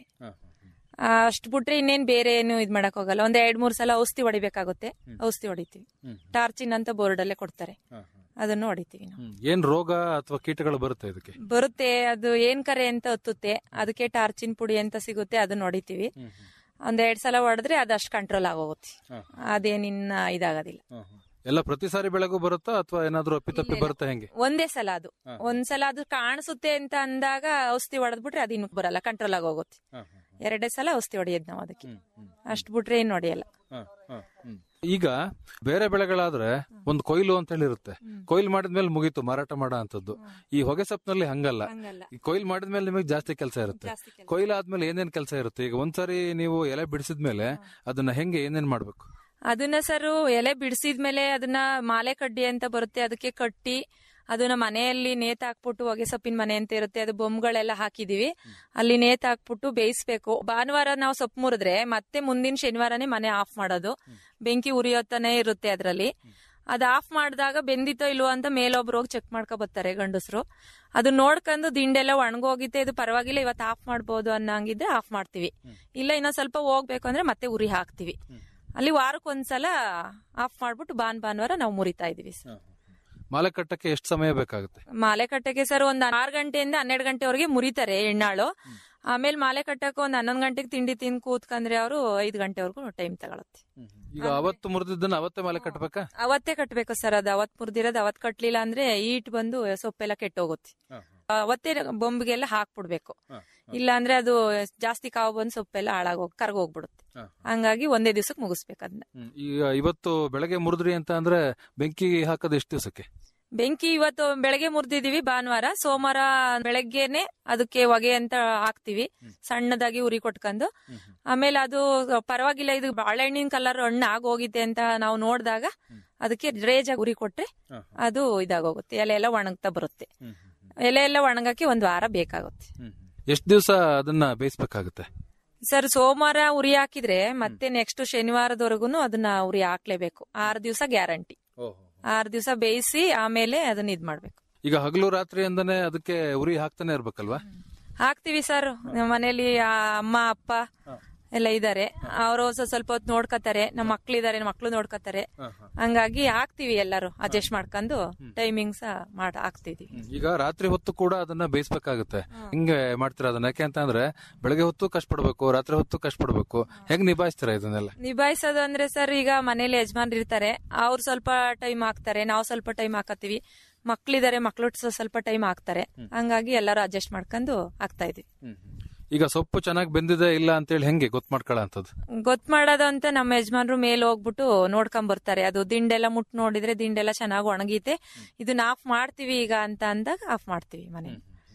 ಅಷ್ಟು ಬಿಟ್ರೆ ಇನ್ನೇನ್ ಬೇರೆ ಏನು ಇದ್ ಮಾಡಕ್ ಹೋಗಲ್ಲ ಒಂದ್ ಎರಡ್ ಮೂರ್ ಸಲ ಔಷಧಿ ಹೊಡಿಬೇಕಾಗುತ್ತೆ ಔಷಧಿ ಹೊಡಿತೀವಿ ಟಾರ್ಚಿನ್ ಅಂತ ಬೋರ್ಡ್ ಅಲ್ಲೇ ಕೊಡ್ತಾರೆ ಅದನ್ನು ಹೊಡಿತೀವಿ ನಾವು ಹ್ಮ್. ಏನ್ ರೋಗ ಅಥವಾ ಕೀಟಗಳು ಬರುತ್ತೆ ಇದಕ್ಕೆ ಬರುತ್ತೆ ಅದು ಏನ್ ಕರೆ ಅಂತ ಹತ್ತುತ್ತೆ ಅದಕ್ಕೆ ಟಾರ್ಚಿನ್ ಪುಡಿ ಅಂತ ಸಿಗುತ್ತೆ ಅದನ್ನ ಹೊಡಿತೀವಿ ಒಂದ್ ಎರಡ್ ಸಲ ಹೊಡೆದ್ರೆ ಅದಷ್ಟು ಕಂಟ್ರೋಲ್ ಆಗೋಗುತ್ತೆ ಅದೇನಿನ್ನ ಇದಾಗೋದಿಲ್ಲ ಎಲ್ಲ ಪ್ರತಿ ಸಾರಿ ಬೆಳೆಗೂ ಬರುತ್ತಾ ಅಥವಾ ಏನಾದ್ರೂ ಅಪ್ಪಿತಪ್ಪಿ ಬರುತ್ತಾ ಹೆಂಗೆ ಒಂದೇ ಸಲ ಅದು ಒಂದ್ಸಲ ಅದು ಕಾಣಿಸುತ್ತೆ ಅಂತ ಅಂದಾಗ ಔಷಧಿ ಹೊಡೆದ್ಬಿಟ್ರೆ ಅದು ಇನ್ನು ಬರಲ್ಲ ಕಂಟ್ರೋಲ್ ಆಗಿ ಹೋಗುತ್ತೆ ಎರಡೇ ಸಲ ಔಷಧಿ ಹೊಡೆಯೋದು ನಾವು ಅದಕ್ಕೆ ಅಷ್ಟು ಬಿಟ್ರೆ ಏನ್ ಹೊಡೆಯಲ್ಲ ಈಗ ಬೇರೆ ಬೆಳೆಗಳಾದ್ರೆ ಒಂದು ಕೊಯ್ಲು ಅಂತ ಹೇಳಿ ಇರುತ್ತೆ ಕೊಯ್ಲು ಮಾಡಿದ್ಮೇಲೆ ಮುಗೀತು ಮಾರಾಟ ಮಾಡೋ ಅಂತದ್ದು ಈ ಹೊಗೆ ಸೊಪ್ಪಿನಲ್ಲಿ ಹಂಗಲ್ಲ ಹಂಗಲ್ಲ ಈ ಕೊಯ್ಲು ಮಾಡಿದ್ಮೇಲೆ ನಿಮಗೆ ಜಾಸ್ತಿ ಕೆಲಸ ಇರುತ್ತೆ ಜಾಸ್ತಿ ಕೆಲ್ಸ. ಕೊಯ್ಲು ಆದ್ಮೇಲೆ ಏನೇನ್ ಕೆಲಸ ಇರುತ್ತೆ ಈಗ ಒಂದ್ಸರಿ ನೀವು ಎಲೆ ಬಿಡಿಸಿದ್ಮೇಲೆ ಅದನ್ನ ಹೆಂಗೆ ಏನೇನ್ ಮಾಡ್ಬೇಕು ಅದನ್ನ ಸರ್ ಎಲೆ ಬಿಡಿಸಿದ್ಮೇಲೆ ಅದನ್ನ ಮಾಲೆ ಕಡ್ಡಿ ಅಂತ ಬರುತ್ತೆ ಅದಕ್ಕೆ ಕಟ್ಟಿ ಅದನ್ನ ಮನೆಯಲ್ಲಿ ನೇತ್ ಹಾಕ್ಬಿಟ್ಟು ಹೊಗೆ ಸೊಪ್ಪಿನ ಮನೆ ಅಂತ ಇರುತ್ತೆ ಅದು ಬೊಂಬ್ಗಳೆಲ್ಲ ಹಾಕಿದೀವಿ ಅಲ್ಲಿ ನೇತ್ ಹಾಕ್ಬಿಟ್ಟು ಬೇಯಿಸ್ಬೇಕು ಭಾನುವಾರ ನಾವು ಸೊಪ್ಪು ಮುರಿದ್ರೆ ಮತ್ತೆ ಮುಂದಿನ ಶನಿವಾರನೇ ಮನೆ ಆಫ್ ಮಾಡೋದು ಬೆಂಕಿ ಉರಿಯೋತಾನೆ ಇರುತ್ತೆ ಅದ್ರಲ್ಲಿ ಅದ್ ಆಫ್ ಮಾಡಿದಾಗ ಬೆಂದಿತ್ತೋ ಇಲ್ವೋ ಅಂತ ಮೇಲೊಬ್ರು ಹೋಗಿ ಚೆಕ್ ಮಾಡ್ಕೊ ಬರ್ತಾರೆ ಗಂಡಸರು ಅದು ನೋಡ್ಕೊಂಡು ದಿಂಡೆಲ್ಲ ಒಣಗೋಗಿತ್ತೆ ಇದು ಪರವಾಗಿಲ್ಲ ಇವತ್ತು ಆಫ್ ಮಾಡ್ಬೋದು ಅನ್ನಂಗಿದ್ರೆ ಆಫ್ ಮಾಡ್ತೀವಿ ಇಲ್ಲ ಇನ್ನೊಂದ್ ಸ್ವಲ್ಪ ಹೋಗ್ಬೇಕು ಅಂದ್ರೆ ಮತ್ತೆ ಉರಿ ಹಾಕ್ತಿವಿ ಅಲ್ಲಿ ವಾರಕ್ಕೊಂದ್ಸಲ ಆಫ್ ಮಾಡ್ಬಿಟ್ಟು ಬಾನ್ ಭಾನುವಾರ ನಾವು ಮುರಿತಾ ಇದೀವಿ ಸರ್ ಮಾಲೆ ಕಟ್ಟಕ್ಕೆ ಎಷ್ಟು ಸಮಯ ಬೇಕಾಗುತ್ತೆ ಮಾಲೆ ಕಟ್ಟಕ್ಕೆ ಸರ್ ಒಂದ್ ಆರ್ ಗಂಟೆಯಿಂದ ಹನ್ನೆರಡು ಗಂಟೆವರೆಗೆ ಮುರಿತಾರೆ ಹೆಣ್ಣಾಳು ಆಮೇಲೆ ಮಾಲೆ ಕಟ್ಟಕ್ಕೆ ಒಂದ್ ಹನ್ನೊಂದ್ ಗಂಟೆಗೆ ತಿಂಡಿ ತಿಂದು ಕೂತ್ಕಂದ್ರೆ ಅವರು ಐದ್ ಗಂಟೆವರೆಗೂ ಟೈಮ್ ತಗೊಳತ್ತೆ ಈಗ ಅವತ್ತು ಮುರಿದಿದ್ದನ್ನ ಅವತ್ತೇ ಮಾಲೆ ಕಟ್ಟಬೇಕಾ ಅವತ್ತೇ ಕಟ್ಬೇಕು ಸರ್ ಅದು ಅವತ್ ಮುರಿದಿರೋದು ಅವತ್ ಕಟ್ಲಿಲ್ಲ ಅಂದ್ರೆ ಈಟ್ ಬಂದು ಸೊಪ್ಪೆಲ್ಲ ಕೆಟ್ಟೋಗುತ್ತೆ ಅವತ್ತೇ ಬೊಂಬಿಗೆಲ್ಲ ಹಾಕ್ಬಿಡ್ಬೇಕು ಇಲ್ಲ ಅಂದ್ರೆ ಅದು ಜಾಸ್ತಿ ಕಾವು ಬಂದು ಸೊಪ್ಪೆಲ್ಲ ಹಾಳಾಗೋಗ್ ಕರ್ಗೋಗ್ಬಿಡುತ್ತೆ ಹಂಗಾಗಿ ಒಂದೇ ದಿವಸಕ್ಕೆ ಮುಗಿಸ್ಬೇಕು ಅದನ್ನ ಹ್ಮ್. ಈಗ ಇವತ್ತು ಬೆಳಗ್ಗೆ ಮುರಿದ್ರಿ ಅಂತ ಅಂದ್ರೆ ಬೆಂಕಿ ಹಾಕೋದು ಎಷ್ಟು ದಿವಸಕ್ಕೆ ಬೆಂಕಿ ಇವತ್ತು ಬೆಳಗ್ಗೆ ಮುರಿದಿದೀವಿ ಭಾನುವಾರ ಸೋಮವಾರ ಬೆಳಗ್ಗೆನೆ ಅದಕ್ಕೆ ಹೊಗೆ ಅಂತ ಹಾಕ್ತಿವಿ ಸಣ್ಣದಾಗಿ ಉರಿ ಕೊಟ್ಕೊಂಡು ಆಮೇಲೆ ಅದು ಪರವಾಗಿಲ್ಲ ಇದು ಬಾಳೆಹಣ್ಣಿನ ಕಲರ್ ಹಣ್ಣು ಆಗೋಗಿದೆ ಅಂತ ನಾವು ನೋಡಿದಾಗ ಅದಕ್ಕೆ ರೇಜಾಗಿ ಉರಿ ಕೊಟ್ರೆ ಅದು ಇದಾಗೋಗುತ್ತೆ ಎಲೆ ಎಲ್ಲ ಒಣಗ್ತಾ ಬರುತ್ತೆ ಎಲೆ ಎಲ್ಲ ಒಣಗಕ್ಕೆ ಒಂದ್ ವಾರ ಬೇಕಾಗುತ್ತೆ ಎಷ್ಟು ದಿವಸ ಅದನ್ನ ಬೇಯಿಸ್ಬೇಕಾಗುತ್ತೆ ಸರ್ ಸೋಮವಾರ ಉರಿ ಹಾಕಿದ್ರೆ ಮತ್ತೆ ನೆಕ್ಸ್ಟ್ ಶನಿವಾರದವರೆಗೂ ಅದನ್ನ ಉರಿ ಹಾಕ್ಲೇಬೇಕು ಆರ್ ದಿವಸ ಗ್ಯಾರಂಟಿ ಆರ್ ದಿವಸ ಬೇಯಿಸಿ ಆಮೇಲೆ ಅದನ್ನ ಇದ್ ಮಾಡ್ಬೇಕು ಈಗ ಹಗಲು ರಾತ್ರಿ ಅಂದನೆ ಅದಕ್ಕೆ ಉರಿ ಹಾಕ್ತಾನೆ ಇರ್ಬೇಕಲ್ವಾ ಹಾಕ್ತಿವಿ ಸರ್ ನಮ್ಮ ಮನೇಲಿ ಆ ಅಮ್ಮ ಅಪ್ಪ ಎಲ್ಲ ಇದಾರೆ ಅವರು ಸ್ವಲ್ಪ ಹೊತ್ತು ನೋಡ್ಕತಾರೆ ನಮ್ಮ ಮಕ್ಳಿದಾರೆ ನಮ್ಮ ಮಕ್ಳು ನೋಡ್ಕತಾರೆ ಹಂಗಾಗಿ ಹಾಕ್ತಿವಿ ಎಲ್ಲರೂ ಅಡ್ಜಸ್ಟ್ ಮಾಡ್ಕೊಂಡು ಟೈಮಿಂಗ್ಸ್ ಮಾಡ್ ಹಾಕ್ತಿದೀವಿ ಈಗ ರಾತ್ರಿ ಹೊತ್ತು ಕೂಡ ಅದನ್ನ ಬೇಯಿಸ್ಬೇಕಾಗುತ್ತೆ ಹಿಂಗೆ ಮಾಡ್ತೀರಾ ಅದನ್ನ ಯಾಕೆ ಅಂತ ಅಂದ್ರೆ ಬೆಳಗ್ಗೆ ಹೊತ್ತು ಕಷ್ಟಪಡ್ಬೇಕು ರಾತ್ರಿ ಹೊತ್ತು ಕಷ್ಟಪಡ್ಬೇಕು ಹೆಂಗ್ ನಿಭಾಯಿಸ್ತೀರಾ ಇದನ್ನೆಲ್ಲ ನಿಭಾಯಿಸೋದು ಅಂದ್ರೆ ಸರ್ ಈಗ ಮನೇಲಿ ಯಜಮಾನ್ರು ಇರ್ತಾರೆ ಅವ್ರು ಸ್ವಲ್ಪ ಟೈಮ್ ಹಾಕ್ತಾರೆ ನಾವು ಸ್ವಲ್ಪ ಟೈಮ್ ಹಾಕತ್ತೀವಿ ಮಕ್ಳಿದಾರೆ ಮಕ್ಳು ಸ್ವಲ್ಪ ಟೈಮ್ ಹಾಕ್ತಾರೆ ಹಂಗಾಗಿ ಎಲ್ಲರೂ ಅಡ್ಜಸ್ಟ್ ಮಾಡ್ಕೊಂಡು ಹಾಕ್ತಾ ಇದೀವಿ ಈಗ ಸೊಪ್ಪು ಚೆನ್ನಾಗಿ ಬೆಂದಿದೆ ಇಲ್ಲ ಅಂತೇಳಿ ಹೆಂಗೆ ಗೊತ್ತು ಮಾಡ್ಕೊಳ್ಳೋ ಅಂತದ್ದು ಗೊತ್ ಮಾಡೋದು ಅಂತ ನಮ್ಮ ಯಜಮಾನ್ರು ಮೇಲೆ ಹೋಗ್ಬಿಟ್ಟು ನೋಡ್ಕೊಂಡ್ ಬರ್ತಾರೆ ಅದು ದಿಂಡೆಲ್ಲ ಮುಟ್ ನೋಡಿದ್ರೆ ದಿಂಡೆಲ್ಲ ಚೆನ್ನಾಗಿ ಒಣಗೈತೆ ಇದನ್ನ ಆಫ್ ಮಾಡ್ತೀವಿ ಈಗ ಅಂತ ಅಂದಾಗ ಆಫ್ ಮಾಡ್ತೀವಿ ಮನೆ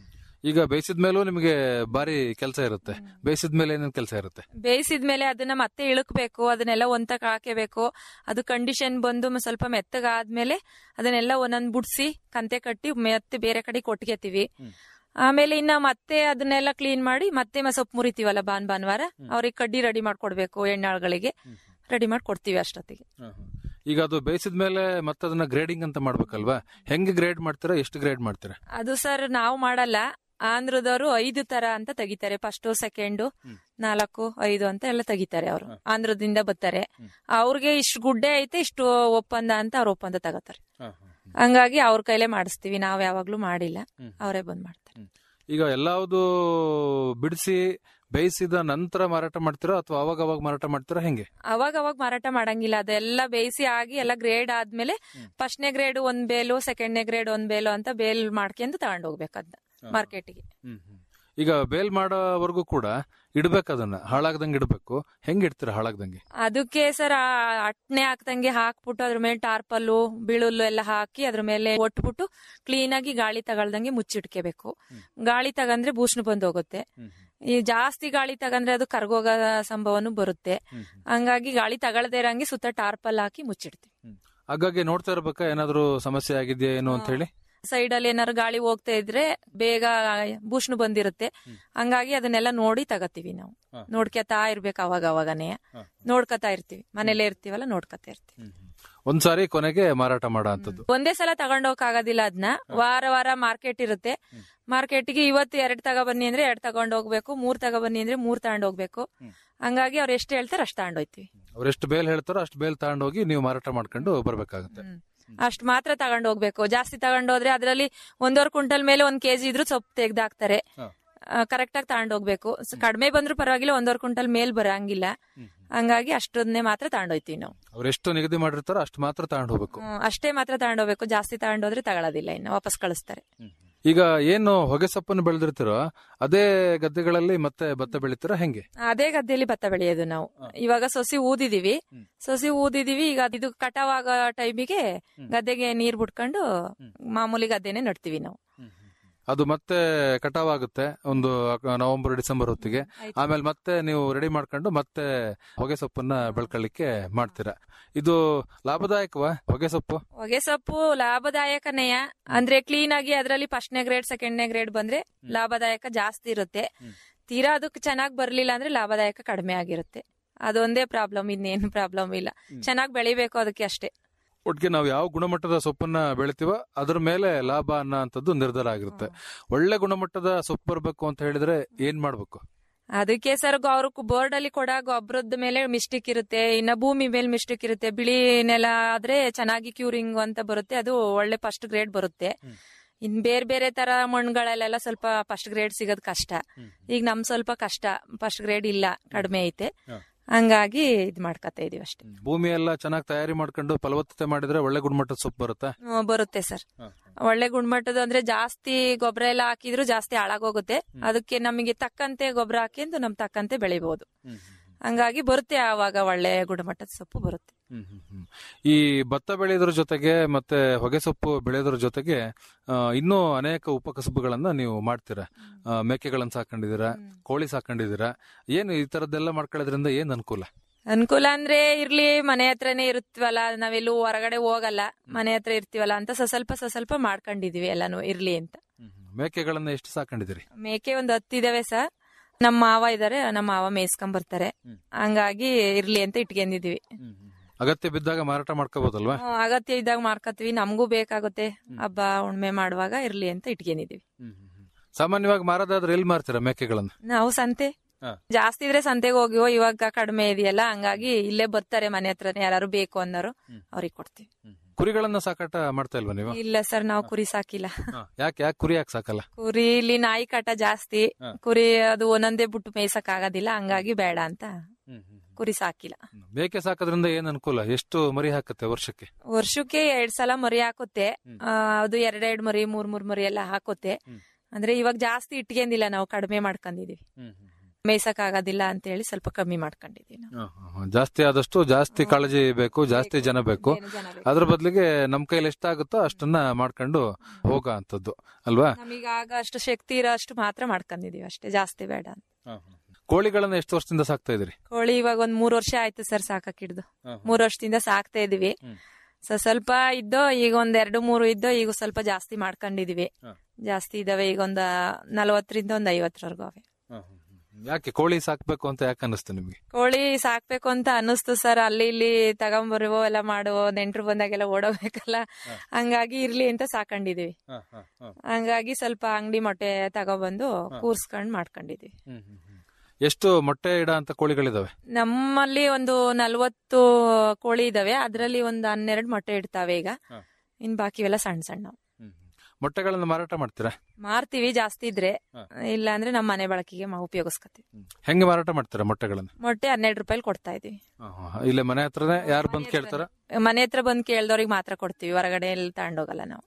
ಈಗ ಬೇಯಿಸಿದ ಮೇಲೂ ನಿಮಗೆ ಬಾರಿ ಕೆಲಸ ಇರುತ್ತೆ ಬೇಯಿಸಿದ ಮೇಲೆ ಏನೇನ್ ಕೆಲಸ ಇರುತ್ತೆ ಬೇಯಿಸಿದ್ಮೇಲೆ ಅದನ್ನ ಮತ್ತೆ ಇಳುಕ್ಬೇಕು ಅದನ್ನೆಲ್ಲ ಒಂತಕ್ ಹಾಕಬೇಕು ಅದು ಕಂಡೀಷನ್ ಬಂದು ಮ- ಸ್ವಲ್ಪ ಮೆತ್ತಗಾದ್ಮೇಲೆ ಅದನ್ನೆಲ್ಲ ಒಂದೊಂದ್ ಬುಡ್ಸಿ ಕಂತೆ ಕಟ್ಟಿ ಮತ್ತೆ ಬೇರೆ ಕಡೆ ಕೊಟ್ಗೆತೀವಿ ಆಮೇಲೆ ಇನ್ನ ಮತ್ತೆ ಅದನ್ನೆಲ್ಲ ಕ್ಲೀನ್ ಮಾಡಿ ಮತ್ತೆ ಮ- ಸೊಪ್ಪು ಮುರಿತೀವಲ್ಲ ಬಾನ್ ಭಾನುವಾರ ಅವ್ರಿಗೆ ಕಡ್ಡಿ ರೆಡಿ ಮಾಡ್ಕೊಡ್ಬೇಕು ಎಣ್ಣಾಳುಗಳಿಗೆ ರೆಡಿ ಮಾಡಿ ಕೊಡ್ತೀವಿ ಅಷ್ಟೊತ್ತಿಗೆ ಈಗ ಅದು ಬೇಯಿಸಿದ ಮೇಲೆ ಮತ್ತೆ ಅದನ್ನ ಗ್ರೇಡಿಂಗ್ ಅಂತ ಮಾಡ್ಬೇಕಲ್ವಾ ಹೆಂಗೆ ಗ್ರೇಡ್ ಮಾಡ್ತೀರಾ ಎಷ್ಟು ಗ್ರೇಡ್ ಮಾಡ್ತೀರಾ ಅದು ಸರ್ ನಾವು ಮಾಡಲ್ಲ ಆಂಧ್ರದವರು ಐದು ತರ ಅಂತ ತೆಗಿತಾರೆ ಫಸ್ಟ್ ಸೆಕೆಂಡ್ ನಾಲ್ಕು ಐದು ಅಂತ ಎಲ್ಲ ತೆಗಿತಾರೆ ಅವರು ಆಂಧ್ರದಿಂದ ಬರ್ತಾರೆ ಅವ್ರಿಗೆ ಇಷ್ಟು ಗುಡ್ಡೆ ಐತೆ ಇಷ್ಟು ಒಪ್ಪಂದ ಅಂತ ಅವ್ರ ಒಪ್ಪಂದ ತಗೋತಾರೆ ಹಂಗಾಗಿ ಅವ್ರ ಕೈಲೇ ಮಾಡಿಸ್ತೀವಿ ನಾವ್ ಯಾವಾಗ್ಲೂ ಮಾಡಿಲ್ಲ ಅವರೇ ಬಂದ್ ಮಾಡ್ತಾರೆ ಈಗ ಎಲ್ಲಾವುದು ಬಿಡಿಸಿ ಬೇಯಿಸಿದ ನಂತರ ಮಾರಾಟ ಮಾಡ್ತೀರಾ ಅಥವಾ ಅವಾಗ ಅವಾಗ ಮಾರಾಟ ಮಾಡ್ತೀರಾ ಹೆಂಗೆ ಅವಾಗ ಅವಾಗ ಮಾರಾಟ ಮಾಡಂಗಿಲ್ಲ ಅದೆಲ್ಲ ಬೇಯಿಸಿ ಆಗಿ ಎಲ್ಲ ಗ್ರೇಡ್ ಆದ್ಮೇಲೆ ಫಸ್ಟ್ನೇ ಗ್ರೇಡ್ ಒಂದ್ ಬೇಲು ಸೆಕೆಂಡ್ನೇ ಗ್ರೇಡ್ ಒಂದ್ ಬೇಲು ಅಂತ ಬೇಲ್ ಮಾಡ್ಕೊಂಡು ತಗೊಂಡ್ ಹೋಗ್ಬೇಕು ಅದನ್ನ ಮಾರ್ಕೆಟ್ಗೆ ಈಗ ಬೇಲ್ ಮಾಡೋವರೆಗೂ ಕೂಡ ಇಡ್ಬೇಕು ಅದನ್ನ ಹಾಳಾಗ್ದಂಗೆ ಇಡ್ಬೇಕು ಹೆಂಗ್ ಇಡ್ತೀರಾ ಹಾಳಾಗ್ದಂಗೆ ಅದಕ್ಕೆ ಸರ್ ಅಟ್ನೆ ಹಾಕ್ದಂಗೆ ಹಾಕ್ಬಿಟ್ಟು ಅದ್ರ ಮೇಲೆ ಟಾರ್ಪಲ್ಲು ಬಿಳುಲ್ಲು ಎಲ್ಲ ಹಾಕಿ ಅದ್ರ ಮೇಲೆ ಒಟ್ಬಿಟ್ಟು ಕ್ಲೀನ್ ಆಗಿ ಗಾಳಿ ತಗೊಳ್ದಂಗೆ ಮುಚ್ಚಿಟ್ಕೋಬೇಕು ಗಾಳಿ ತಗಂದ್ರೆ ಭೂಷಣ ಬಂದ್ ಹೋಗುತ್ತೆ ಈ ಜಾಸ್ತಿ ಗಾಳಿ ತಗಂದ್ರೆ ಅದು ಕರ್ಗೋಗೋ ಸಂಭವನು ಬರುತ್ತೆ ಹಂಗಾಗಿ ಗಾಳಿ ತಗೊಳ್ದೇ ಇರಂಗೆ ಸುತ್ತ ಟಾರ್ಪಲ್ ಹಾಕಿ ಮುಚ್ಚಿಡ್ತೀವಿ ಹಾಗಾಗಿ ನೋಡ್ತಾ ಇರ್ಬೇಕಾ ಏನಾದ್ರು ಸಮಸ್ಯೆ ಆಗಿದೆಯಾ ಏನು ಅಂತ ಹೇಳಿ ಸೈಡ್ ಅಲ್ಲಿ ಏನಾದ್ರು ಗಾಳಿ ಹೋಗ್ತಾ ಇದ್ರೆ ಬೇಗ ಭೂಷಣ ಬಂದಿರುತ್ತೆ ಹಂಗಾಗಿ ಅದನ್ನೆಲ್ಲ ನೋಡಿ ತಗತೀವಿ ನಾವು ನೋಡ್ಕೊತಾ ಇರ್ಬೇಕು ಅವಾಗ ಅವಾಗನೇ ನೋಡ್ಕೊತಾ ಇರ್ತೀವಿ ಮನೇಲೇ ಇರ್ತೀವಲ್ಲ ನೋಡ್ಕೊತಾ ಇರ್ತೀವಿ ಒಂದ್ಸಾರಿ ಕೊನೆಗೆ ಮಾರಾಟ ಮಾಡೋ ಅಂತದ್ದು ಒಂದೇ ಸಲ ತಗೊಂಡೋಗಕ್ ಆಗೋದಿಲ್ಲ ಅದನ್ನ ವಾರ ವಾರ ಮಾರ್ಕೆಟ್ ಇರುತ್ತೆ ಮಾರ್ಕೆಟ್ಗೆ ಇವತ್ತು ಎರಡ್ ತಗೊಬನ್ನಿ ಅಂದ್ರೆ ಎರಡ್ ತಗೊಂಡ್ ಹೋಗ್ಬೇಕು ಮೂರ್ ತಗೊಬನ್ನಿ ಅಂದ್ರೆ ಮೂರ್ ತಗೊಂಡ್ ಹೋಗ್ಬೇಕು ಹಂಗಾಗಿ ಅವ್ರು ಎಷ್ಟು ಹೇಳ್ತಾರೆ ಅಷ್ಟ್ ತಗೊಂಡೋಯ್ತಿವಿ ಅವ್ರು ಎಷ್ಟು ಬೇಲ್ ಹೇಳ್ತಾರೋ ಅಷ್ಟು ಬೇಲ್ ತಗೊಂಡೋಗಿ ನೀವು ಮಾರಾಟ ಮಾಡ್ಕೊಂಡು ಬರ್ಬೇಕಾಗುತ್ತೆ ಅಷ್ಟ್ ಮಾತ್ರ ತಗೊಂಡ್ ಹೋಗ್ಬೇಕು ಜಾಸ್ತಿ ತಗೊಂಡೋದ್ರೆ ಅದ್ರಲ್ಲಿ ಒಂದೂವರೆ ಕ್ವಿಂಟಲ್ ಮೇಲೆ ಒಂದ್ ಕೆಜಿ ಇದ್ರು ಸೊಪ್ಪು ತೆಗ್ದಾಕ್ತಾರೆ ಕರೆಕ್ಟ್ ಆಗಿ ತಗೊಂಡ್ ಹೋಗ್ಬೇಕು ಸ- ಕಡಿಮೆ ಬಂದ್ರು ಪರವಾಗಿಲ್ಲ ಒಂದೂವರೆ ಕ್ವಿಂಟಲ್ ಮೇಲ್ ಬರಂಗಿಲ್ಲ ಹಂಗಾಗಿ ಅಷ್ಟನ್ನೇ ಮಾತ್ರ ತಗೊಂಡೋಯ್ತಿವಿ ನಾವು ಅವ್ರು ಎಷ್ಟು ನಿಗದಿ ಮಾಡಿರ್ತಾರೋ ಅಷ್ಟು ಮಾತ್ರ ತಗೊಂಡು ಹೋಗ್ಬೇಕು ಹ್ಮ್, ಅಷ್ಟೇ ಮಾತ್ರ ತಗೊಂಡೋಗ್ಬೇಕು ಜಾಸ್ತಿ ತಗೊಂಡೋದ್ರೆ ತಗೊಳ್ಳೋದಿಲ್ಲ ಇನ್ನು ವಾಪಸ್ ಕಳಿಸ್ತಾರೆ ಈಗ ಏನು ಹೊಗೆ ಸೊಪ್ಪನ್ನು ಬೆಳೆದಿರ್ತೀರೋ ಅದೇ ಗದ್ದೆಗಳಲ್ಲಿ ಮತ್ತೆ ಭತ್ತ ಬೆಳಿತೀರಾ ಹೆಂಗೆ ಅದೇ ಗದ್ದೆಯಲ್ಲಿ ಭತ್ತ ಬೆಳೆಯೋದು ನಾವು ಇವಾಗ ಸೊಸಿ ಊದಿದೀವಿ ಹ್ಮ್. ಸೊಸಿ ಊದಿದೀವಿ ಈಗ ಇದು ಕಟಾವಾಗ ಟೈಮಿಗೆ ಗದ್ದೆಗೆ ನೀರ್ ಬಿಟ್ಕೊಂಡು ಮಾಮೂಲಿ ಗದ್ದೆನೆ ನಡ್ತೀವಿ ನಾವು ಅದು ಮತ್ತೆ ಕಟಾವಾಗುತ್ತೆ ಒಂದು ನವೆಂಬರ್ ಡಿಸೆಂಬರ್ ಹೊತ್ತಿಗೆ ಆಯ್ತು. ಆಮೇಲೆ ಮತ್ತೆ ನೀವು ರೆಡಿ ಮಾಡ್ಕೊಂಡು ಮತ್ತೆ ಹೊಗೆ ಸೊಪ್ಪನ್ನ ಬೆಳ್ಕೊಳ್ಳಿಕ್ಕೆ ಮಾಡ್ತೀರಾ ಇದು ಲಾಭದಾಯಕವಾ ಹೊಗೆ ಸೊಪ್ಪು ಹೊಗೆ ಸೊಪ್ಪು ಲಾಭದಾಯಕನೆಯ ಅಂದ್ರೆ ಕ್ಲೀನ್ ಆಗಿ ಅದರಲ್ಲಿ ಫಸ್ಟ್ನೇ ಗ್ರೇಡ್ ಸೆಕೆಂಡ್ನೇ ಗ್ರೇಡ್ ಬಂದ್ರೆ ಲಾಭದಾಯಕ ಜಾಸ್ತಿ ಇರುತ್ತೆ ತೀರಾ ಅದಕ್ಕೆ ಚೆನ್ನಾಗಿ ಬರ್ಲಿಲ್ಲ ಅಂದ್ರೆ ಲಾಭದಾಯಕ ಕಡಿಮೆ ಆಗಿರುತ್ತೆ ಅದೊಂದೇ ಪ್ರಾಬ್ಲಮ್ ಇನ್ನೇನು ಪ್ರಾಬ್ಲಮ್ ಇಲ್ಲ ಚೆನ್ನಾಗಿ ಬೆಳಿಬೇಕು ಅದಕ್ಕೆ ಅಷ್ಟೇ ಒಟ್ಟಿಗೆ ನಾವು ಯಾವ ಗುಣಮಟ್ಟದ ಸೊಪ್ಪನ್ನ ಬೆಳಿತೀವೋ ಅದ್ರ ಮೇಲೆ ಲಾಭ ಅನ್ನೋಂಥದ್ದು ನಿರ್ಧಾರ ಆಗಿರುತ್ತೆ ಒಳ್ಳೆ ಗುಣಮಟ್ಟದ ಸೊಪ್ಪು ಬರ್ಬೇಕು ಅಂತ ಹೇಳಿದ್ರೆ ಏನ್ ಮಾಡ್ಬೇಕು ಅದಕ್ಕೆ ಸರ್ ಅವ್ರ ಬೋರ್ಡ್ ಅಲ್ಲಿ ಕೊಡ ಗೊಬ್ಬರದ ಮೇಲೆ ಮಿಸ್ಟೇಕ್ ಇರುತ್ತೆ ಇನ್ನ ಭೂಮಿ ಮೇಲೆ ಮಿಸ್ಟೇಕ್ ಇರುತ್ತೆ ಬಿಳಿ ನೆಲ ಆದ್ರೆ ಚೆನ್ನಾಗಿ ಕ್ಯೂರಿಂಗ್ ಅಂತ ಬರುತ್ತೆ ಅದು ಒಳ್ಳೆ ಫಸ್ಟ್ ಗ್ರೇಡ್ ಬರುತ್ತೆ ಇನ್ ಬೇರೆ ಬೇರೆ ತರ ಮಣ್ಣುಗಳಲ್ಲೆಲ್ಲ ಸ್ವಲ್ಪ ಫಸ್ಟ್ ಗ್ರೇಡ್ ಸಿಗೋದ್ ಕಷ್ಟ ಈಗ ನಮ್ ಸ್ವಲ್ಪ ಕಷ್ಟ ಫಸ್ಟ್ ಗ್ರೇಡ್ ಇಲ್ಲ ಕಡಿಮೆ ಐತೆ ಹಂಗಾಗಿ ಇದ್ ಮಾಡ್ಕತಾ ಇದೀವಿ ಅಷ್ಟೇ ಭೂಮಿ ಎಲ್ಲ ಚೆನ್ನಾಗಿ ತಯಾರಿ ಮಾಡ್ಕೊಂಡು ಫಲವತ್ತತೆ ಮಾಡಿದ್ರೆ ಒಳ್ಳೆ ಗುಣಮಟ್ಟದ ಸೊಪ್ಪು ಬರುತ್ತೆ ಹ್ಮ್, ಬರುತ್ತೆ ಸರ್ ಒಳ್ಳೆ ಗುಣಮಟ್ಟದ ಅಂದ್ರೆ ಜಾಸ್ತಿ ಗೊಬ್ಬರ ಎಲ್ಲ ಹಾಕಿದ್ರು ಜಾಸ್ತಿ ಹಾಳಾಗೋಗುತ್ತೆ ಅದಕ್ಕೆ ನಮಗೆ ತಕ್ಕಂತೆ ಗೊಬ್ಬರ ಹಾಕಿಂದು ನಮ್ ತಕ್ಕಂತೆ ಬೆಳಿಬಹುದು ಹಂಗಾಗಿ ಬರುತ್ತೆ ಆವಾಗ ಒಳ್ಳೆ ಗುಣಮಟ್ಟದ ಸೊಪ್ಪು ಬರುತ್ತೆ ಹ್ಮ್, ಹ್ಮ್, ಹ್ಮ್. ಈ ಭತ್ತ ಬೆಳೆಯೋದ್ರ ಜೊತೆಗೆ ಮತ್ತೆ ಹೊಗೆ ಸೊಪ್ಪು ಬೆಳೆಯೋದ್ರ ಜೊತೆಗೆ ಆ, ಇನ್ನೂ ಅನೇಕ ಉಪಕಸಬುಗಳನ್ನ ನೀವು ಮಾಡ್ತೀರಾ ಆ, ಮೇಕೆಗಳನ್ನ ಸಾಕೊಂಡಿದ್ದೀರಾ ಕೋಳಿ ಸಾಕೊಂಡಿದ್ದೀರಾ ಏನು ಈ ತರದ್ದೆಲ್ಲ ಮಾಡ್ಕೊಳ್ಳೋದ್ರಿಂದ ಏನ್ ಅನುಕೂಲ ಅನುಕೂಲ ಅಂದ್ರೆ ಇರ್ಲಿ ಮನೆ ಹತ್ರನೇ ಇರುತ್ತವಲ್ಲ ನಾವೆಲ್ಲೂ ಹೊರಗಡೆ ಹೋಗಲ್ಲ ಮನೆ ಹತ್ರ ಇರ್ತೀವಲ್ಲ ಅಂತ ಸ ಸ್ವಲ್ಪ ಸ ಸ್ವಲ್ಪ ಮಾಡ್ಕೊಂಡಿದೀವಿ ಎಲ್ಲಾನು ಇರ್ಲಿ ಅಂತ ಮೇಕೆಗಳನ್ನ ಎಷ್ಟು ಸಾಕೊಂಡಿದ್ದೀರಿ ಮೇಕೆ ಒಂದ್ ಹತ್ತಿದಾವೆ ಸರ್ ನಮ್ಮ ಮಾವ ಇದಾರೆ ನಮ್ಮ ಮಾವ ಮೇಯ್ಸ್ಕೊಂಡ್ ಬರ್ತಾರೆ ಹಂಗಾಗಿ ಇರ್ಲಿ ಅಂತ ಇಟ್ಕೊಂಡಿದೀವಿ ಅಗತ್ಯ ಬಿದ್ದಾಗ ಮಾರಾಟ ಮಾಡ್ಕೋಬಹುದಲ್ವಾ ಹ್ಮ್, ಅಗತ್ಯ ಇದ್ದಾಗ ಮಾರ್ಕತ್ತೀವಿ ನಮಗೂ ಬೇಕಾಗುತ್ತೆ ಹಬ್ಬ ಉಣ್ಮೆ ಮಾಡುವಾಗ ಇರ್ಲಿ ಅಂತ ಇಟ್ಕೊಂಡಿದೀವಿ ಸಾಮಾನ್ಯವಾಗಿ ಮಾರೋದಾದ್ರೆ ಎಲ್ಲಿ ಮಾರ್ತೀರಾ ಮೇಕೆಗಳನ್ನ ನಾವು ಸಂತೆ ಹಾ. ಜಾಸ್ತಿ ಇದ್ರೆ ಸಂತೆಗೆ ಹೋಗಿವೋ ಇವಾಗ ಕಡಿಮೆ ಇದೆಯಲ್ಲ ಹಂಗಾಗಿ ಇಲ್ಲೇ ಬರ್ತಾರೆ ಮನೆ ಹತ್ರನೇ ಯಾರು ಬೇಕು ಅನ್ನೋರು ಅವ್ರಿಗೆ ಕೊಡ್ತೀವಿ ಕುರಿಗಳನ್ನ ಸಾಕಾಟ ಮಾಡ್ತಾ ಇಲ್ವಾ ನೀವು ಇಲ್ಲ ಸರ್ ನಾವು ಕುರಿ ಸಾಕಿಲ್ಲ ಹಾ, ಯಾಕೆ ಯಾಕೆ ಕುರಿ ಯಾಕೆ ಸಾಕಲ್ಲ ಕುರಿ ಇಲ್ಲಿ ನಾಯಿ ಕಾಟ ಜಾಸ್ತಿ ಹಾ. ಕುರಿ ಅದು ಒಂದೊಂದೇ ಬಿಟ್ಟು ಮೇಯ್ಸಕ್ ಆಗೋದಿಲ್ಲ ಹಂಗಾಗಿ ಬೇಡ ಅಂತ ಕುರಿ ಸಾಕಿಲ್ಲ ಮೇಕೆ ಸಾಕೋದ್ರಿಂದ ಏನ್ ಅನುಕೂಲ ಎಷ್ಟು ಮರಿ ಹಾಕತ್ತೆ ವರ್ಷಕ್ಕೆ ವರ್ಷಕ್ಕೆ ಎರಡ್ ಸಲ ಮರಿ ಹಾಕುತ್ತೆ ಆ, ಅದು ಎರಡೆರಡ್ ಮರಿ ಮೂರ್ ಮೂರ್ ಮರಿ ಎಲ್ಲ ಹಾಕುತ್ತೆ ಅಂದ್ರೆ ಇವಾಗ ಜಾಸ್ತಿ ಇಟ್ಕೊಂಡಿಲ್ಲ ನಾವು ಕಡಿಮೆ ಮಾಡ್ಕೊಂಡಿದೀವಿ ಮೇಯ್ಸಕ್ ಆಗೋದಿಲ್ಲ ಅಂತ ಹೇಳಿ ಸ್ವಲ್ಪ ಕಮ್ಮಿ ಮಾಡ್ಕೊಂಡಿದೀವಿ ನಾವು ಹಾ, ಹಾ, ಹಾ. ಜಾಸ್ತಿ ಆದಷ್ಟು ಜಾಸ್ತಿ ಕಾಳಜಿ ಬೇಕು ಜಾಸ್ತಿ ಜನ ಬೇಕು ಜನ ಬೇಕು. ಅದ್ರ ಬದಲಿಗೆ ನಮ್ ಕೈಲಿ ಎಷ್ಟಾಗುತ್ತೋ ಅಷ್ಟನ್ನ ಮಾಡ್ಕೊಂಡು ಹೋಗೋ ಅಂತದ್ದು ಅಲ್ವಾ ನಮೀಗ ಆಗ ಅಷ್ಟು ಶಕ್ತಿ ಇರೋ ಅಷ್ಟು ಮಾತ್ರ ಮಾಡ್ಕೊಂಡಿದೀವಿ ಅಷ್ಟೇ ಜಾಸ್ತಿ ಬೇಡ ಅಂತ ಕೋಳಿಗಳನ್ನ ಎಷ್ಟು ವರ್ಷದಿಂದ ಸಾಕ್ತಾ ಇದ್ರಿ ಕೋಳಿ ಇವಾಗ ಒಂದ್ ಮೂರ್ ವರ್ಷ ಆಯ್ತು ಸರ್ ಸಾಕಕ್ ಹಿಡ್ದು ಮೂರ್ ವರ್ಷದಿಂದ ಸಾಕ್ತಾ ಇದೀವಿ ಸೊ ಸ್ವಲ್ಪ ಇದ್ದೋ ಈಗ ಒಂದ್ ಎರಡು ಮೂರು ಇದ್ದೋ ಈಗ ಸ್ವಲ್ಪ ಜಾಸ್ತಿ ಮಾಡ್ಕೊಂಡಿದೀವಿ ಜಾಸ್ತಿ ಇದಾವೆ ಈಗ ಒಂದ್ ನಲವತ್ತರಿಂದ ಒಂದ್ ಐವತ್ತರವರೆಗೂ ಅವೆ ಯಾಕೆ ಕೋಳಿ ಸಾಕ್ಬೇಕು ಅಂತ ಯಾಕೆ ಅನ್ನಿಸ್ತು ನಿಮ್ಗೆ ಕೋಳಿ ಸಾಕ್ಬೇಕು ಅಂತ ಅನ್ನಿಸ್ತು ಸರ್ ಅಲ್ಲಿ ಇಲ್ಲಿ ತಗೊಂಬರುವೋ ಎಲ್ಲ ಮಾಡುವೋ ನೆಂಟ್ರು ಬಂದಾಗೆಲ್ಲ ಓಡೋಬೇಕಲ್ಲ ಹಂಗಾಗಿ ಇರ್ಲಿ ಅಂತ ಸಾಕೊಂಡಿದೀವಿ ಹಂಗಾಗಿ ಸ್ವಲ್ಪ ಅಂಗಡಿ ಮೊಟ್ಟೆ ತಗೊಬಂದು ಕೂರ್ಸ್ಕೊಂಡ್ ಮಾಡ್ಕೊಂಡಿದೀವಿ ಎಷ್ಟು ಮೊಟ್ಟೆ ಇಡ ಅಂತ ಕೋಳಿಗಳಿದಾವೆ ನಮ್ಮಲ್ಲಿ ಒಂದು ನಲ್ವತ್ತು ಕೋಳಿ ಇದಾವೆ ಅದ್ರಲ್ಲಿ ಒಂದು ಹನ್ನೆರಡು ಮೊಟ್ಟೆ ಇಡ್ತಾವೆ ಈಗ ಇನ್ ಬಾಕಿವೆಲ್ಲ ಸಣ್ಣ ಸಣ್ಣ ಮೊಟ್ಟೆಗಳನ್ನ ಮಾರಾಟ ಮಾಡ್ತೀರಾ ಮಾರ್ತೀವಿ ಜಾಸ್ತಿ ಇದ್ರೆ ಇಲ್ಲ ಅಂದ್ರೆ ನಮ್ಮ ಮನೆ ಬಳಕೆಗೆ ನಾವು ಉಪಯೋಗಿಸ್ಕೊತೀವಿ ಹೆಂಗೆ ಮಾರಾಟ ಮಾಡ್ತೀರಾ ಮೊಟ್ಟೆಗಳನ್ನ ಮೊಟ್ಟೆ ಹನ್ನೆರಡು ರೂಪಾಯಿ ಕೊಡ್ತಾ ಇದೀವಿ ಹಾ, ಹಾ. ಇಲ್ಲೇ ಮನೆ ಹತ್ರನೇ ಯಾರು ಬಂದ್ ಕೇಳ್ತಾರ ಮನೆ ಹತ್ರ ಬಂದ್ ಕೇಳ್ದವ್ರಿಗೆ ಮಾತ್ರ ಕೊಡ್ತೀವಿ ಹೊರಗಡೆ ಎಲ್ಲಿ ತಗೊಂಡೋಗಲ್ಲ ನಾವು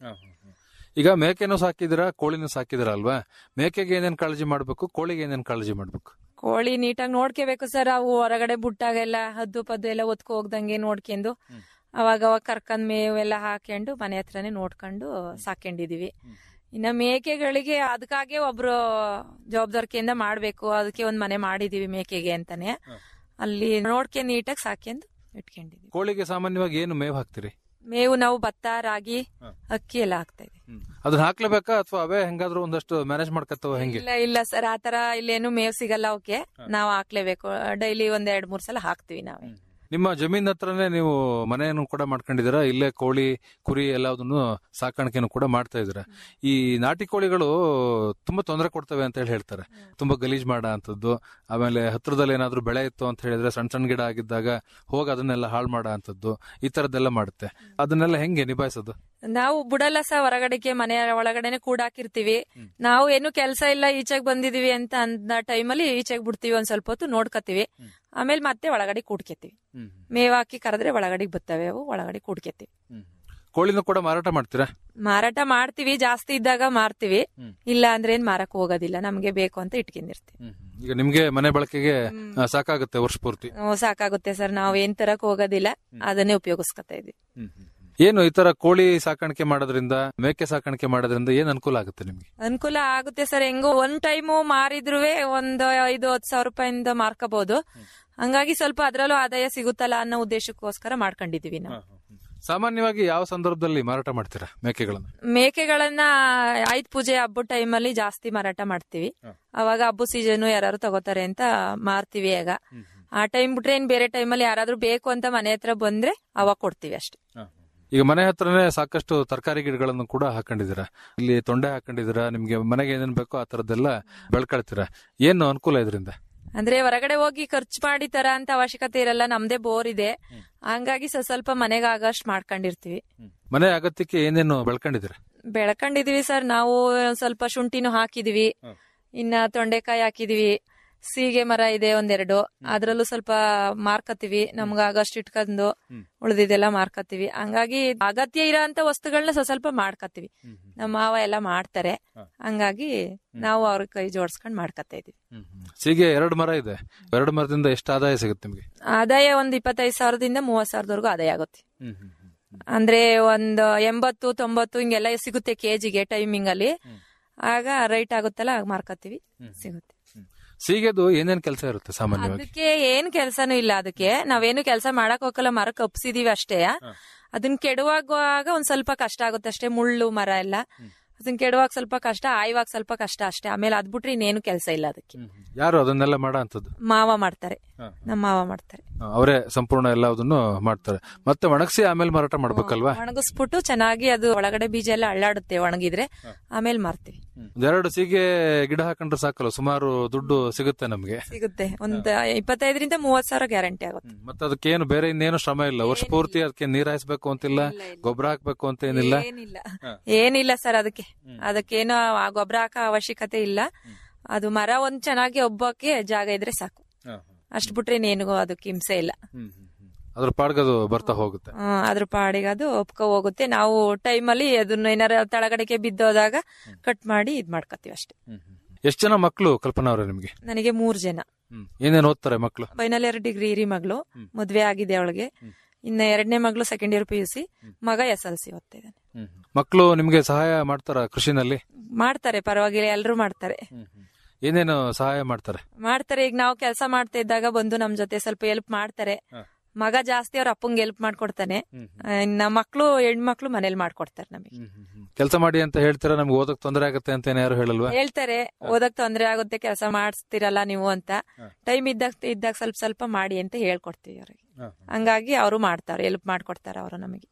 ಈಗ ಮೇಕೆನೂ ಸಾಕಿದಿರಾ ಕೋಳಿನೂ ಸಾಕಿದಿರಾ ಅಲ್ವಾ ಮೇಕೆಗೆ ಏನೇನ್ ಕಾಳಜಿ ಮಾಡ್ಬೇಕು ಕೋಳಿಗೆ ಏನೇನ್ ಕಾಳಜಿ ಮಾಡ್ಬೇಕು ಕೋಳಿ ನೀಟಾಗಿ ನೋಡ್ಕೋಬೇಕು ಸರ್ ಅವು ಹೊರಗಡೆ ಬುಟ್ಟಾಗೆಲ್ಲ ಹದ್ದು ಪದ್ದು ಎಲ್ಲ ಒತ್ಕೊ ಹೋಗ್ದಂಗೆ ನೋಡ್ಕೊಂಡು ಅವಾಗ ಅವಾಗ ಕರ್ಕೊಂಡ್ ಮೇವು ಎಲ್ಲ ಹಾಕೊಂಡು ಮನೆ ಹತ್ರನೇ ನೋಡ್ಕೊಂಡು ಸಾಕೊಂಡಿದೀವಿ ಇನ್ನ ಮೇಕೆಗಳಿಗೆ ಅದಕ್ಕಾಗೆ ಒಬ್ರು ಜವಾಬ್ದಾರಿಕೆಯಿಂದ ಮಾಡ್ಬೇಕು ಅದಕ್ಕೆ ಒಂದ್ ಮನೆ ಮಾಡಿದೀವಿ ಮೇಕೆಗೆ ಅಂತಾನೆ ಅಲ್ಲಿ ನೋಡ್ಕೊಂಡು ನೀಟಾಗಿ ಸಾಕ್ಯಂದು ಇಟ್ಕೊಂಡಿದೀವಿ ಕೋಳಿಗೆ ಸಾಮಾನ್ಯವಾಗಿ ಏನು ಮೇವ್ ಹಾಕ್ತಿರಿ ಮೇವು ನಾವು ಭತ್ತ ರಾಗಿ ಅಕ್ಕಿ ಎಲ್ಲ ಹಾಕ್ತಾ ಇದೀವಿ ಅದನ್ನ ಹಾಕ್ಲೇಬೇಕಾ ಅಥವಾ ಅವೇ ಹೆಂಗಾದ್ರೂ ಒಂದಷ್ಟು ಮ್ಯಾನೇಜ್ ಮಾಡ್ಕತ್ತವ ಹೆಂಗೆ ಇಲ್ಲ ಇಲ್ಲ ಸರ್ ಆತರ ಇಲ್ಲೇನು ಮೇವ್ ಸಿಗಲ್ಲ ಅವಕ್ಕೆ ನಾವು ಹಾಕ್ಲೇಬೇಕು ಡೈಲಿ ಒಂದ್ ಎರಡ್ ಮೂರ್ ಸಲ ಹಾಕ್ತಿವಿ ನಾವೇ ನಿಮ್ಮ ಜಮೀನ್ ಹತ್ರನೇ ನೀವು ಮನೆಯನ್ನು ಕೂಡ ಮಾಡ್ಕೊಂಡಿದ್ದೀರಾ ಇಲ್ಲೇ ಕೋಳಿ ಕುರಿ ಎಲ್ಲದನ್ನು ಸಾಕಾಣಿಕೆಯನ್ನು ಕೂಡ ಮಾಡ್ತಾ ಇದ್ದೀರಾ ಈ ನಾಟಿ ಕೋಳಿಗಳು ತುಂಬಾ ತೊಂದರೆ ಕೊಡ್ತವೆ ಅಂತ ಹೇಳಿ ಹೇಳ್ತಾರೆ ತುಂಬಾ ಗಲೀಜ್ ಮಾಡ ಅಂತದ್ದು ಆಮೇಲೆ ಹತ್ರದಲ್ಲಿ ಏನಾದ್ರೂ ಬೆಳೆ ಇತ್ತು ಅಂತ ಹೇಳಿದ್ರೆ ಸಣ್ಣ ಸಣ್ಣ ಗಿಡ ಆಗಿದ್ದಾಗ ಹೋಗಿ ಅದನ್ನೆಲ್ಲ ಹಾಳು ಮಾಡ ಅಂತದ್ದು ಈ ತರದ್ದೆಲ್ಲ ಮಾಡುತ್ತೆ ಅದನ್ನೆಲ್ಲ ಹೆಂಗೆ ನಿಭಾಯಿಸೋದು ನಾವು ಬಿಡಲ್ಲ ಸಹ ಹೊರಗಡೆಗೆ ಮನೆಯ ಒಳಗಡೆನೆ ಕೂಡಾಕಿರ್ತೀವಿ ನಾವು ಏನು ಕೆಲಸ ಇಲ್ಲ ಈಚೆಗೆ ಬಂದಿದೀವಿ ಅಂತ ಅಂದ ಟೈಮಲ್ಲಿ ಈಚೆಗೆ ಬಿಡ್ತೀವಿ ಒಂದ್ ಸ್ವಲ್ಪ ಹೊತ್ತು ನೋಡ್ಕತೀವಿ ಆಮೇಲೆ ಮತ್ತೆ ಒಳಗಡೆ ಕೂಡ್ಕೆತೀವಿ ಮೇವ್ ಹಾಕಿ ಕರೆದ್ರೆ ಒಳಗಡೆ ಬರ್ತವೆ ಅವು ಒಳಗಡೆ ಕೂಡ್ಕೆತೀವಿ ಕೋಳಿನೂ ಕೂಡ ಮಾರಾಟ ಮಾಡ್ತೀರಾ ಮಾರಾಟ ಮಾಡ್ತೀವಿ ಜಾಸ್ತಿ ಇದ್ದಾಗ ಮಾರ್ತೀವಿ ಇಲ್ಲ ಅಂದ್ರೆ ಏನ್ ಮಾರಕ್ ಹೋಗೋದಿಲ್ಲ ನಮ್ಗೆ ಬೇಕು ಅಂತ ಇಟ್ಕೊಂಡಿರ್ತೀವಿ ಈಗ ನಿಮ್ಗೆ ಮನೆ ಬಳಕೆಗೆ ಆ, ಸಾಕಾಗುತ್ತೆ ವರ್ಷ ಪೂರ್ತಿ ಹ್ಮ್, ಸಾಕಾಗುತ್ತೆ ಸರ್ ನಾವ್ ಏನ್ ತರಕ್ ಹೋಗೋದಿಲ್ಲ ಅದನ್ನೇ ಉಪಯೋಗಿಸ್ಕೊತಾ ಇದೀವಿ ಏನು ಈ ತರ ಕೋಳಿ ಸಾಕಾಣಿಕೆ ಮಾಡೋದ್ರಿಂದ ಮೇಕೆ ಸಾಕಾಣಿಕೆ ಮಾಡೋದ್ರಿಂದ ಏನ್ ಅನುಕೂಲ ಆಗುತ್ತೆ ನಿಮ್ಗೆ ಅನುಕೂಲ ಆಗುತ್ತೆ ಸರ್ ಹೆಂಗೋ ಒಂದ್ ಟೈಮು ಮಾರಿದ್ರುವೆ ಒಂದ್ ಐದು ಹತ್ತು ಸಾವಿರ ರೂಪಾಯಿಂದ ಮಾರ್ಕೋಬಹುದು ಹಂಗಾಗಿ ಸ್ವಲ್ಪ ಅದ್ರಲ್ಲೂ ಆದಾಯ ಸಿಗುತ್ತಲ್ಲ ಅನ್ನೋ ಉದ್ದೇಶಕ್ಕೋಸ್ಕರ ಮಾಡ್ಕೊಂಡಿದೀವಿ ನಾವು ಸಾಮಾನ್ಯವಾಗಿ ಯಾವ ಸಂದರ್ಭದಲ್ಲಿ ಮಾರಾಟ ಮಾಡ್ತೀರಾ ಮೇಕೆಗಳನ್ನ ಮೇಕೆಗಳನ್ನ ಆಯ್ತ್ ಪೂಜೆ ಹಬ್ಬದ ಟೈಮಲ್ಲಿ ಜಾಸ್ತಿ ಮಾರಾಟ ಮಾಡ್ತೀವಿ ಅವಾಗ ಹಬ್ಬ ಸೀಸನ್ ಯಾರು ತಗೋತಾರೆ ಅಂತ ಮಾರ್ತೀವಿ ಈಗ ಆ ಟೈಮ್ ಬಿಟ್ರೆ ಏನ್ ಬೇರೆ ಟೈಮಲ್ಲಿ ಯಾರಾದ್ರೂ ಬೇಕು ಅಂತ ಮನೆ ಹತ್ರ ಬಂದ್ರೆ ಅವಾಗ ಕೊಡ್ತೀವಿ ಅಷ್ಟೇ ಈಗ ಮನೆ ಹತ್ರನೇ ಸಾಕಷ್ಟು ತರಕಾರಿ ಗಿಡಗಳನ್ನು ಕೂಡ ಹಾಕೊಂಡಿದ್ದೀರಾ ಇಲ್ಲಿ ತೊಂಡೆ ಹಾಕೊಂಡಿದ್ದೀರಾ ನಿಮ್ಗೆ ಮನೆಗೆ ಏನೇನ್ ಬೇಕೋ ಆ ತರದ್ದೆಲ್ಲ ಬೆಳ್ಕೊಳ್ತೀರಾ ಏನು ಅನುಕೂಲ ಇದರಿಂದ ಅಂದ್ರೆ ಹೊರಗಡೆ ಹೋಗಿ ಖರ್ಚು ಮಾಡಿ ತರ ಅಂತ ಅವಶ್ಯಕತೆ ಇರಲ್ಲ ನಮ್ದೇ ಬೋರ್ ಇದೆ ಹಂಗಾಗಿ ಸ್ವಲ್ಪ ಸ್ವಲ್ಪ ಮನೆಗೆ ಆಗಷ್ಟು ಮಾಡ್ಕೊಂಡಿರ್ತೀವಿ ಮನೆ ಅಗತ್ಯಕ್ಕೆ ಏನೇನು ಬೆಳ್ಕೊಂಡಿದ್ದೀರಾ ಬೆಳ್ಕೊಂಡಿದೀವಿ ಸರ್ ನಾವು ಒಂದ್ ಸ್ವಲ್ಪ ಶುಂಠಿನೂ ಹಾಕಿದೀವಿ ಇನ್ನ ತೊಂಡೆಕಾಯಿ ಹಾಕಿದೀವಿ ಸೀಗೆ ಮರ ಇದೆ ಒಂದೆರಡು ಅದ್ರಲ್ಲೂ ಸ್ವಲ್ಪ ಮಾರ್ಕತ್ತೀವಿ ನಮ್ಗ ಆಗಷ್ಟು ಇಟ್ಕೊಂಡು ಉಳಿದಿದೆಲ್ಲ ಮಾರ್ಕತ್ತೀವಿ ಹಂಗಾಗಿ ಅಗತ್ಯ ಇರೋಂತ ವಸ್ತುಗಳನ್ನ ಸ್ವಲ್ಪ ಸ್ವಲ್ಪ ಮಾಡ್ಕತ್ತೀವಿ ನಮ್ಮ ಮಾವ ಎಲ್ಲ ಮಾಡ್ತಾರೆ ಹಂಗಾಗಿ ನಾವು ಅವ್ರ ಕೈ ಜೋಡಿಸ್ಕೊಂಡ್ ಮಾಡ್ಕತ್ತಾ ಇದೀವಿ ಸೀಗೆ ಎರಡು ಮರ ಇದೆ ಎರಡು ಮರದಿಂದ ಎಷ್ಟು ಆದಾಯ ಸಿಗುತ್ತೆ ನಿಮ್ಗೆ ಆದಾಯ ಒಂದ್ ಇಪ್ಪತ್ತೈದು ಸಾವಿರದಿಂದ ಮೂವತ್ ಸಾವಿರದವರೆಗೂ ಆದಾಯ ಆಗುತ್ತೆ ಅಂದ್ರೆ ಒಂದ್ ಎಂಬತ್ತು ತೊಂಬತ್ತು ಹಿಂಗೆಲ್ಲ ಸಿಗುತ್ತೆ ಕೆಜಿಗೆ ಟೈಮಿಂಗ್ ಅಲ್ಲಿ ಆಗ ರೈಟ್ ಆಗುತ್ತಲ್ಲ ಆಗ ಮಾರ್ಕತ್ತೀವಿ ಸಿಗುತ್ತೆ ಸೀಗೆದು ಏನೇನ್ ಕೆಲಸ ಇರುತ್ತೆ ಸಾಮಾನ್ಯವಾಗಿ ಅದಕ್ಕೆ ಏನ್ ಕೆಲ್ಸನೂ ಇಲ್ಲ ಅದಕ್ಕೆ ನಾವೇನು ಕೆಲಸ ಮಾಡಕ್ ಹೋಗಲ್ಲ ಮರ ಕಪ್ಸಿದೀವಿ ಅಷ್ಟೇ ಅದನ್ನ ಕೆಡುವಾಗ ಒಂದ್ ಸ್ವಲ್ಪ ಕಷ್ಟ ಆಗುತ್ತೆ ಅಷ್ಟೇ ಮುಳ್ಳು ಮರ ಎಲ್ಲ ಅದನ್ನ ಕೆಡುವಾಗ ಸ್ವಲ್ಪ ಕಷ್ಟ ಆಯ್ವಾಗ ಸ್ವಲ್ಪ ಕಷ್ಟ ಅಷ್ಟೇ ಆಮೇಲೆ ಅದ್ಬಿಟ್ರೆ ಇನ್ನೇನು ಕೆಲಸ ಇಲ್ಲ ಅದಕ್ಕೆ ಯಾರು ಅದನ್ನೆಲ್ಲ ಮಾಡೋ ಅಂತದ್ದು ಮಾವ ಮಾಡ್ತಾರೆ ನಮ್ಮ ಮಾವ ಮಾಡ್ತಾರೆ ಅವರೇ ಸಂಪೂರ್ಣ ಎಲ್ಲದನ್ನು ಮಾಡ್ತಾರೆ ಮತ್ತೆ ಒಣಗಿಸಿ ಆಮೇಲೆ ಮಾರಾಟ ಮಾಡ್ಬೇಕಲ್ವಾ ಒಣಗಿಸ್ಬಿಟ್ಟು ಚೆನ್ನಾಗಿ ಅದು ಒಳಗಡೆ ಬೀಜ ಎಲ್ಲ ಅಳ್ಳಾಡುತ್ತೆ ಒಣಗಿದ್ರೆ ಆಮೇಲೆ ಮಾರ್ತೀವಿ ಎರಡು ಸೀಗೆ ಗಿಡ ಹಾಕೊಂಡ್ರೆ ಸಾಕಲ್ಲ ಸುಮಾರು ದುಡ್ಡು ಸಿಗುತ್ತೆ ನಮ್ಗೆ ಸಿಗುತ್ತೆ ಒಂದ್ ಇಪ್ಪತ್ತೈದರಿಂದ ಮೂವತ್ ಸಾವಿರ ಗ್ಯಾರಂಟಿ ಆಗುತ್ತೆ ಮತ್ತೆ ಅದಕ್ಕೆ ಏನು ಬೇರೆ ಇನ್ನೇನು ಶ್ರಮ ಇಲ್ಲ ವರ್ಷ ಪೂರ್ತಿ ಅದಕ್ಕೆ ನೀರ್ ಹಾಯಿಸ್ಬೇಕು ಅಂತಿಲ್ಲ ಗೊಬ್ಬರ ಹಾಕ್ಬೇಕು ಅಂತ ಏನಿಲ್ಲ ಏನಿಲ್ಲ ಏನಿಲ್ಲ ಸರ್ ಅದಕ್ಕೆ ಅದಕ್ಕೇನು ಆ ಗೊಬ್ಬರ ಹಾಕೋ ಅವಶ್ಯಕತೆ ಇಲ್ಲ ಅದು ಮರ ಒಂದ್ ಚೆನ್ನಾಗಿ ಒಬ್ಬಕ್ಕೆ ಜಾಗ ಇದ್ರೆ ಸಾಕು ಅಷ್ಟ್ ಬಿಟ್ರೆ ಇನ್ನೇನಿಗೂ ಅದಕ್ಕೆ ಹಿಂಸೆ ಇಲ್ಲ ಅದ್ರ ಪಾಡ್ಗದು ಬರ್ತಾ ಹೋಗುತ್ತೆ ಹ್ಮ್, ಅದ್ರ ಪಾಡಿಗೆ ಅದು ಒಪ್ಕೊ ಹೋಗುತ್ತೆ ನಾವು ಟೈಮಲ್ಲಿ ಅದನ್ನ ಏನಾರ ತಳಗಡೆಗೆ ಬಿದ್ದೋದಾಗ ಕಟ್ ಮಾಡಿ ಇದ್ ಮಾಡ್ಕೊತೀವಿ ಅಷ್ಟೇ ಎಷ್ಟ್ ಜನ ಮಕ್ಕಳು ಕಲ್ಪನಾ ಅವ್ರೆ ನಿಮ್ಗೆ ನನಗೆ ಮೂರ್ ಜನ ಏನೇನ್ ಓದ್ತಾರೆ ಮಕ್ಕಳು ಫೈನಲ್ ಇಯರ್ ಡಿಗ್ರಿ ಇರಿ ಮಗಳು ಮದ್ವೆ ಆಗಿದೆ ಅವಳಿಗೆ ಇನ್ನ ಎರಡನೇ ಮಗಳು second year P U C ಮಗ ಎಸ್ ಎಲ್ ಸಿ ಓದ್ತಾ ಇದ್ದಾನೆ ಮಕ್ಕಳು ನಿಮ್ಗೆ ಸಹಾಯ ಮಾಡ್ತಾರ ಕೃಷಿನಲ್ಲಿ ಮಾಡ್ತಾರೆ ಪರವಾಗಿಲ್ಲ ಎಲ್ರು ಮಾಡ್ತಾರೆ ಏನೇನು ಸಹಾಯ ಮಾಡ್ತಾರೆ ಮಾಡ್ತಾರೆ ಈಗ ನಾವು ಕೆಲಸ ಮಾಡ್ತಾ ಇದ್ದಾಗ ಬಂದು ನಮ್ ಜೊತೆ ಸ್ವಲ್ಪ ಹೆಲ್ಪ್ ಮಾಡ್ತಾರೆ ಮಗ ಜಾಸ್ತಿ ಅವ್ರ ಅಪ್ಪಂಗೆ ಹೆಲ್ಪ್ ಮಾಡ್ಕೊಡ್ತಾನೆ ಆ, ಇನ್ನ ಮಕ್ಳು ಹೆಣ್ಮಕ್ಳು ಮನೇಲಿ ಮಾಡ್ಕೊಡ್ತಾರೆ ನಮಗೆ ಕೆಲಸ ಮಾಡಿ ಅಂತ ಹೇಳ್ತೀರಾ ನಮ್ಗೆ ಓದಕ್ ತೊಂದರೆ ಆಗುತ್ತೆ ಅಂತ ಏನ್ ಯಾರು ಹೇಳಲ್ವಾ ಹೇಳ್ತಾರೆ ಓದಕ್ ತೊಂದ್ರೆ ಆಗುತ್ತೆ ಕೆಲಸ ಮಾಡಿಸ್ತಿರಲ್ಲ ನೀವು ಅಂತ ಟೈಮ್ ಇದ್ದಾಗ ಇದ್ದಾಗ ಸ್ವಲ್ಪ ಸ್ವಲ್ಪ ಮಾಡಿ ಅಂತ ಹೇಳ್ಕೊಡ್ತೀವಿ ಅವ್ರಿಗೆ ಹಂಗಾಗಿ ಅವರು ಮಾಡ್ತಾರೆ ಹೆಲ್ಪ್ ಮಾಡ್ಕೊಡ್ತಾರೆ ಅವರು ನಮಗೆ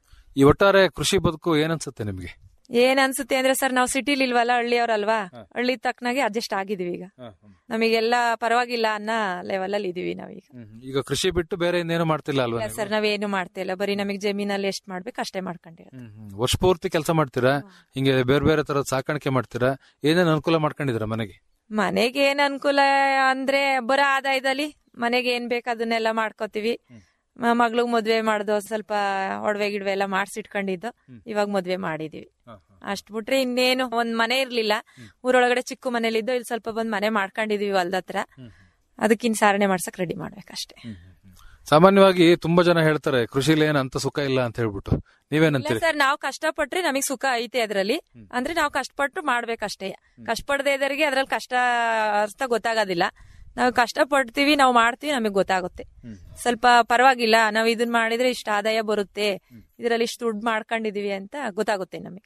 ಈ ಒಟ್ಟಾರೆ ಕೃಷಿ ಬದುಕು ಏನನ್ಸುತ್ತೆ ನಿಮ್ಗೆ ಏನ್ ಅನ್ಸುತ್ತೆ ಅಂದ್ರೆ ಸರ್ ನಾವು ಸಿಟಿಲಿ ಇಲ್ವಲ್ಲ ಹಳ್ಳಿಯವ್ರಲ್ವಾ ಹಳ್ಳಿ ತಕ್ಕನಾಗೆ ಅಡ್ಜಸ್ಟ್ ಆಗಿದೀವಿ ಈಗ ನಮಗೆಲ್ಲ ಪರವಾಗಿಲ್ಲ ಅನ್ನೋ ಲೆವೆಲ್ ಅಲ್ಲಿ ಇದೀವಿ ನಾವೀಗ ಈಗ ಕೃಷಿ ಬಿಟ್ಟು ಬೇರೆ ಇನ್ನೇನು ಮಾಡ್ತಿಲ್ಲ ಅಲ್ವಾ ಇಲ್ಲ ಸರ್ ನಾವೇನು ಮಾಡ್ತಾ ಇಲ್ಲ ಬರೀ ನಮಗೆ ಜಮೀನಲ್ಲಿ ಎಷ್ಟ್ ಮಾಡ್ಬೇಕು ಅಷ್ಟೇ ಮಾಡ್ಕೊಂಡಿರೋದು ಹ್ಮ್, ಹ್ಮ್. ವರ್ಷ ಪೂರ್ತಿ ಕೆಲಸ ಮಾಡ್ತೀರಾ ಹಿಂಗೆ ಬೇರೆ ಬೇರೆ ತರದ ಸಾಕಾಣಿಕೆ ಮಾಡ್ತೀರಾ ಏನೇನ್ ಅನುಕೂಲ ಮಾಡ್ಕೊಂಡಿದ್ದೀರಾ ಮನೆಗೆ ಮನೆಗೆ ಏನ್ ಅನುಕೂಲ ಅಂದ್ರೆ ಬರೋ ಆದಾಯದಲ್ಲಿ ಮನೆಗೆ ಏನ್ ಬೇಕು ಅದನ್ನೆಲ್ಲ ಮಾಡ್ಕೋತೀವಿ ಮ- ಮಗ್ಳಿಗ್ ಮದ್ವೆ ಮಾಡ್ದು ಸ್ವಲ್ಪ ಒಡವೆ ಗಿಡವೆ ಎಲ್ಲ ಮಾಡ್ಸಿಟ್ಕೊಂಡಿದ್ದು ಇವಾಗ ಮದ್ವೆ ಮಾಡಿದೀವಿ ಅಷ್ಟ್ ಬಿಟ್ರೆ ಇನ್ನೇನು ಒಂದ್ ಮನೆ ಇರ್ಲಿಲ್ಲ ಊರೊಳಗಡೆ ಚಿಕ್ಕ ಮನೇಲಿದ್ದು ಇಲ್ಲಿ ಸ್ವಲ್ಪ ಬಂದ್ ಮನೆ ಮಾಡ್ಕೊಂಡಿದೀವಿ ಹೊಲ್ದ ಹತ್ರ ಅದಕ್ಕಿನ್ ಸಾರಣೆ ಮಾಡ್ಸಕ್ ರೆಡಿ ಮಾಡ್ಬೇಕಷ್ಟೇ ಸಾಮಾನ್ಯವಾಗಿ ತುಂಬಾ ಜನ ಹೇಳ್ತಾರೆ ಕೃಷಿಲಿ ಏನ್ ಅಂತ ಸುಖ ಇಲ್ಲ ಅಂತ ಹೇಳ್ಬಿಟ್ಟು ಇಲ್ಲ ನೀವೇನಂತೀರಿ ಸರ್ ನಾವು ಕಷ್ಟಪಟ್ರೆ ನಮಗ್ ಸುಖ ಐತೆ ಅದ್ರಲ್ಲಿ ಅಂದ್ರೆ ನಾವು ಕಷ್ಟಪಟ್ಟು ಮಾಡ್ಬೇಕಷ್ಟೇ ಕಷ್ಟಪಡದೆ ಇದ್ದರಿಗೆ ಅದ್ರಲ್ಲಿ ಕಷ್ಟ ಅರ್ಥ ಗೊತ್ತಾಗೋದಿಲ್ಲ ನಾವು ಕಷ್ಟ ಪಡ್ತೀವಿ ನಾವು ಮಾಡ್ತೀವಿ ನಮಗೆ ಗೊತ್ತಾಗುತ್ತೆ ಸ್ವಲ್ಪ ಪರವಾಗಿಲ್ಲ ನಾವ್ ಇದನ್ ಮಾಡಿದ್ರೆ ಇಷ್ಟ ಆದಾಯ ಬರುತ್ತೆ ಇದ್ರಲ್ಲಿ ಇಷ್ಟು ದುಡ್ಡು ಮಾಡ್ಕೊಂಡಿದೀವಿ ಅಂತ ಗೊತ್ತಾಗುತ್ತೆ ನಮಗೆ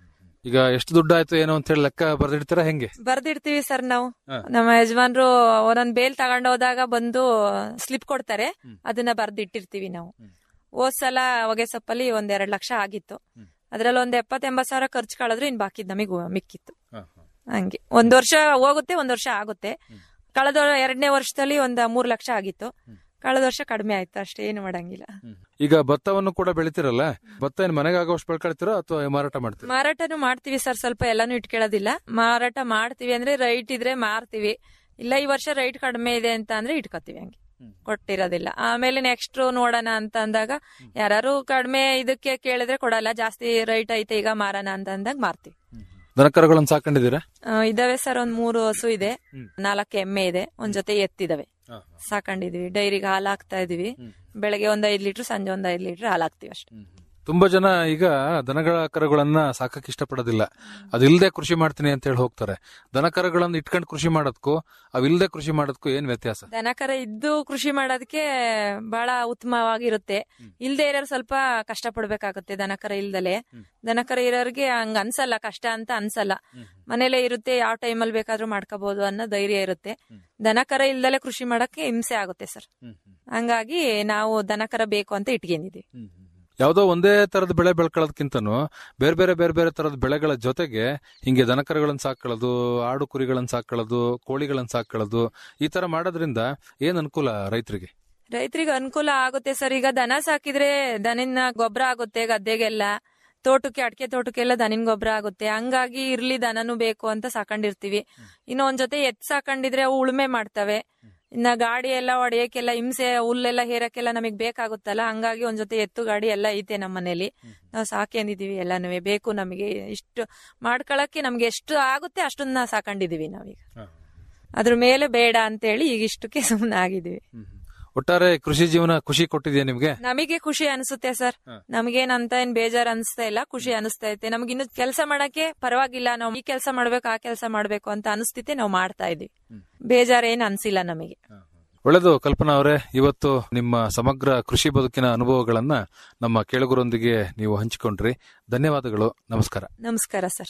ಈಗ ಎಷ್ಟು ದುಡ್ಡು ಆಯ್ತು ಏನೋ ಅಂತ ಹೇಳಿ ಲೆಕ್ಕ ಬರ್ದಿಡ್ತೀರಾ ಹೆಂಗೆ ಬರ್ದಿಡ್ತೀವಿ ಸರ್ ನಾವು ನಮ್ಮ ಯಜಮಾನ್ರು ಒಂದೊಂದ್ ಬೇಲ್ ತಗೊಂಡ್ ಹೋದಾಗ ಬಂದು ಸ್ಲಿಪ್ ಕೊಡ್ತಾರೆ ಅದನ್ನ ಬರ್ದಿಟ್ಟಿರ್ತೀವಿ ನಾವು ಹೋದ್ ಸಲ ಹೊಗೆ ಸೊಪ್ಪಲ್ಲಿ ಒಂದ್ ಎರಡ್ ಲಕ್ಷ ಆಗಿತ್ತು ಅದ್ರಲ್ಲಿ ಒಂದ್ ಎಪ್ಪತ್ ಎಂಬತ್ ಸಾವಿರ ಖರ್ಚು ಕಳೆದ್ರು ಇನ್ ಬಾಕಿದ್ ನಮಗ್ ಮಿಕ್ಕಿತ್ತು ಹಂಗೆ ಒಂದ್ ವರ್ಷ ಹೋಗುತ್ತೆ ಒಂದ್ ವರ್ಷ ಆಗುತ್ತೆ ಕಳೆದ ಎರಡನೇ ವರ್ಷದಲ್ಲಿ ಒಂದ್ ಮೂರ್ ಲಕ್ಷ ಆಗಿತ್ತು ಕಳೆದ ವರ್ಷ ಕಡಿಮೆ ಆಯ್ತು ಅಷ್ಟೇ ಏನು ಮಾಡಂಗಿಲ್ಲ ಈಗ ಭತ್ತವನ್ನು ಕೂಡ ಬೆಳಿತಿರಲ್ಲ ಭತ್ತ ಏನ್ ಮನೆಗೆ ಆಗೋಷ್ಟು ಬೆಳ್ಕೊಳ್ತೀರಾ ಅಥವಾ ಮಾರಾಟ ಮಾಡ್ತೀರಾ ಮಾರಾಟನು ಮಾಡ್ತೀವಿ ಸರ್ ಸ್ವಲ್ಪ ಎಲ್ಲಾನು ಇಟ್ಕೊಳ್ಳೋದಿಲ್ಲ ಮಾರಾಟ ಮಾಡ್ತೀವಿ ಅಂದ್ರೆ ರೈಟ್ ಇದ್ರೆ ಮಾರ್ತೀವಿ ಇಲ್ಲ ಈ ವರ್ಷ ರೈಟ್ ಕಡಿಮೆ ಇದೆ ಅಂತ ಅಂದ್ರೆ ಇಟ್ಕೋತೀವಿ ಹಂಗೆ ಕೊಟ್ಟಿರೋದಿಲ್ಲ ಆಮೇಲೆ ನೆಕ್ಸ್ಟ್ ನೋಡೋಣ ಅಂತ ಅಂದಾಗ ಯಾರು ಕಡಿಮೆ ಇದಕ್ಕೆ ಕೇಳಿದ್ರೆ ಕೊಡಲ್ಲ ಜಾಸ್ತಿ ರೈಟ್ ಐತೆ ಈಗ ಮಾರೋಣ ಅಂತ ಅಂದಾಗ ಮಾರ್ತೀವಿ ದನಕರಗಳನ್ನು ಸಾಕೊಂಡಿದ್ದೀರಾ ಆ, ಇದಾವೆ ಸರ್ ಒಂದ್ ಮೂರು ಹಸು ಇದೆ ನಾಲ್ಕು ಎಮ್ಮೆ ಇದೆ ಒಂದ್ ಜೊತೆ ಎತ್ತಿದಾವೆ ಸಾಕೊಂಡಿದೀವಿ ಡೈರಿಗೆ ಹಾಲು ಹಾಕ್ತಾ ಇದೀವಿ ಬೆಳಗ್ಗೆ ಒಂದ್ ಐದ್ ಲೀಟರ್ ಸಂಜೆ ಒಂದ್ ಐದ್ ಲೀಟರ್ ಹಾಲು ಹಾಕ್ತಿವಿ ಅಷ್ಟೇ ತುಂಬಾ ಜನ ಈಗ ದನಗಳ ಕರುಗಳನ್ನ ಸಾಕಕ್ ಇಷ್ಟಪಡೋದಿಲ್ಲ ಅದಿಲ್ದೆ ಕೃಷಿ ಮಾಡ್ತೀನಿ ಅಂತ ಹೇಳಿ ಹೋಗ್ತಾರೆ ದನ ಕರುಗಳನ್ನ ಇಟ್ಕೊಂಡು ಕೃಷಿ ಮಾಡೋದಕ್ಕೂ ಅವಿಲ್ದೆ ಕೃಷಿ ಮಾಡೋದಕ್ಕೂ ಏನ್ ವ್ಯತ್ಯಾಸ ದನಕರ ಇದ್ದು ಕೃಷಿ ಮಾಡೋದಕ್ಕೆ ಬಹಳ ಉತ್ತಮವಾಗಿರುತ್ತೆ ಇಲ್ದೇ ಇರೋರು ಸ್ವಲ್ಪ ಕಷ್ಟ ಪಡ್ಬೇಕಾಗುತ್ತೆ ದನಕರ ಇಲ್ದಲೆ ದನಕರ ಇರೋರಿಗೆ ಹಂಗ ಅನ್ಸಲ್ಲ ಕಷ್ಟ ಅಂತ ಅನ್ಸಲ್ಲ ಮನೇಲೆ ಇರುತ್ತೆ ಯಾವ ಟೈಮಲ್ಲಿ ಬೇಕಾದ್ರೂ ಮಾಡ್ಕೋಬಹುದು ಅನ್ನೋ ಧೈರ್ಯ ಇರುತ್ತೆ ದನಕರ ಇಲ್ದಲೆ ಕೃಷಿ ಮಾಡಕ್ಕೆ ಹಿಂಸೆ ಆಗುತ್ತೆ ಸರ್ ಹಂಗಾಗಿ ನಾವು ದನಕರ ಬೇಕು ಅಂತ ಇಟ್ಕೊಂಡಿದೀವಿ ಯಾವ್ದೋ ಒಂದೇ ತರದ ಬೆಳೆ ಬೆಳ್ಕೊಳ್ಳೋದಕ್ಕಿಂತನೂ ಬೇರೆ ಬೇರೆ ಬೇರೆ ಬೇರೆ ತರದ ಬೆಳೆಗಳ ಜೊತೆಗೆ ಹಿಂಗೆ ದನಕರುಗಳನ್ನ ಸಾಕೊಳ್ಳೋದು ಆಡು ಕುರಿಗಳನ್ನ ಸಾಕೊಳ್ಳೋದು ಕೋಳಿಗಳನ್ನ ಸಾಕೊಳ್ಳೋದು ಈ ತರ ಮಾಡೋದ್ರಿಂದ ಏನ್ ಅನುಕೂಲ ರೈತರಿಗೆ ರೈತರಿಗೆ ಅನುಕೂಲ ಆಗುತ್ತೆ ಸರ್ ಈಗ ದನ ಸಾಕಿದ್ರೆ ದನಿನ ಗೊಬ್ಬರ ಆಗುತ್ತೆ ಗದ್ದೆಗೆಲ್ಲ ತೋಟಕ್ಕೆ ಅಡಿಕೆ ತೋಟಕ್ಕೆಲ್ಲ ದನಿನ ಗೊಬ್ಬರ ಆಗುತ್ತೆ ಹಂಗಾಗಿ ಇರ್ಲಿ ದನನು ಬೇಕು ಅಂತ ಸಾಕೊಂಡಿರ್ತೀವಿ ಇನ್ನು ಒಂದ್ ಜೊತೆ ಎತ್ ಸಾಕೊಂಡಿದ್ರೆ ಅವು ಉಳುಮೆ ಮಾಡ್ತವೆ ಇನ್ನ ಗಾಡಿ ಎಲ್ಲ ಹೊಡೆಯಕ್ಕೆಲ್ಲ ಹಿಂಸೆ ಹುಲ್ಲೆಲ್ಲ ಹೇರಕ್ಕೆಲ್ಲ ನಮಗ್ ಬೇಕಾಗುತ್ತಲ್ಲ ಹಂಗಾಗಿ ಒಂದ್ ಜೊತೆ ಎತ್ತು ಗಾಡಿ ಎಲ್ಲ ಐತೆ ನಮ್ಮ ಮನೇಲಿ ನಾವು ಸಾಕೊಂಡಿದೀವಿ ಎಲ್ಲಾನು ಬೇಕು ನಮಗೆ ಇಷ್ಟು ಮಾಡ್ಕೊಳಕ್ಕೆ ನಮ್ಗೆ ಎಷ್ಟು ಆಗುತ್ತೆ ಅಷ್ಟನ್ನ ಸಾಕೊಂಡಿದೀವಿ ನಾವೀಗ ಅದ್ರ ಮೇಲೆ ಬೇಡ ಅಂತೇಳಿ ಈಗ ಇಷ್ಟಕ್ಕೆ ಸುಮ್ಮನೆ ಆಗಿದೀವಿ ಒಟ್ಟಾರೆ ಕೃಷಿ ಜೀವನ ಖುಷಿ ಕೊಟ್ಟಿದೆಯಾ ನಿಮ್ಗೆ ನಮಗೆ ಖುಷಿ ಅನಿಸುತ್ತೆ ಸರ್ ನಮಗೇನಂತ ಏನ್ ಬೇಜಾರ್ ಅನಿಸ್ತಾ ಇಲ್ಲ ಖುಷಿ ಅನಿಸ್ತಾ ಐತೆ ನಮ್ಗೆ ಇನ್ನು ಕೆಲಸ ಮಾಡಕ್ಕೆ ಪರವಾಗಿಲ್ಲ ನಾವು ಈ ಕೆಲಸ ಮಾಡ್ಬೇಕು ಆ ಕೆಲಸ ಮಾಡ್ಬೇಕು ಅಂತ ಅನಿಸ್ತೈತೆ ನಾವು ಮಾಡ್ತಾ ಇದೀವಿ ಬೇಜಾರ್ ಏನ್ ಅನ್ಸಿಲ್ಲ ನಮಗೆ ಒಳ್ಳೆದು ಕಲ್ಪನಾ ಅವರೇ ಇವತ್ತು ನಿಮ್ಮ ಸಮಗ್ರ ಕೃಷಿ ಬದುಕಿನ ಅನುಭವಗಳನ್ನ ನಮ್ಮ ಕೇಳುಗರೊಂದಿಗೆ ನೀವು ಹಂಚಿಕೊಂಡ್ರಿ ಧನ್ಯವಾದಗಳು ನಮಸ್ಕಾರ ನಮಸ್ಕಾರ ಸರ್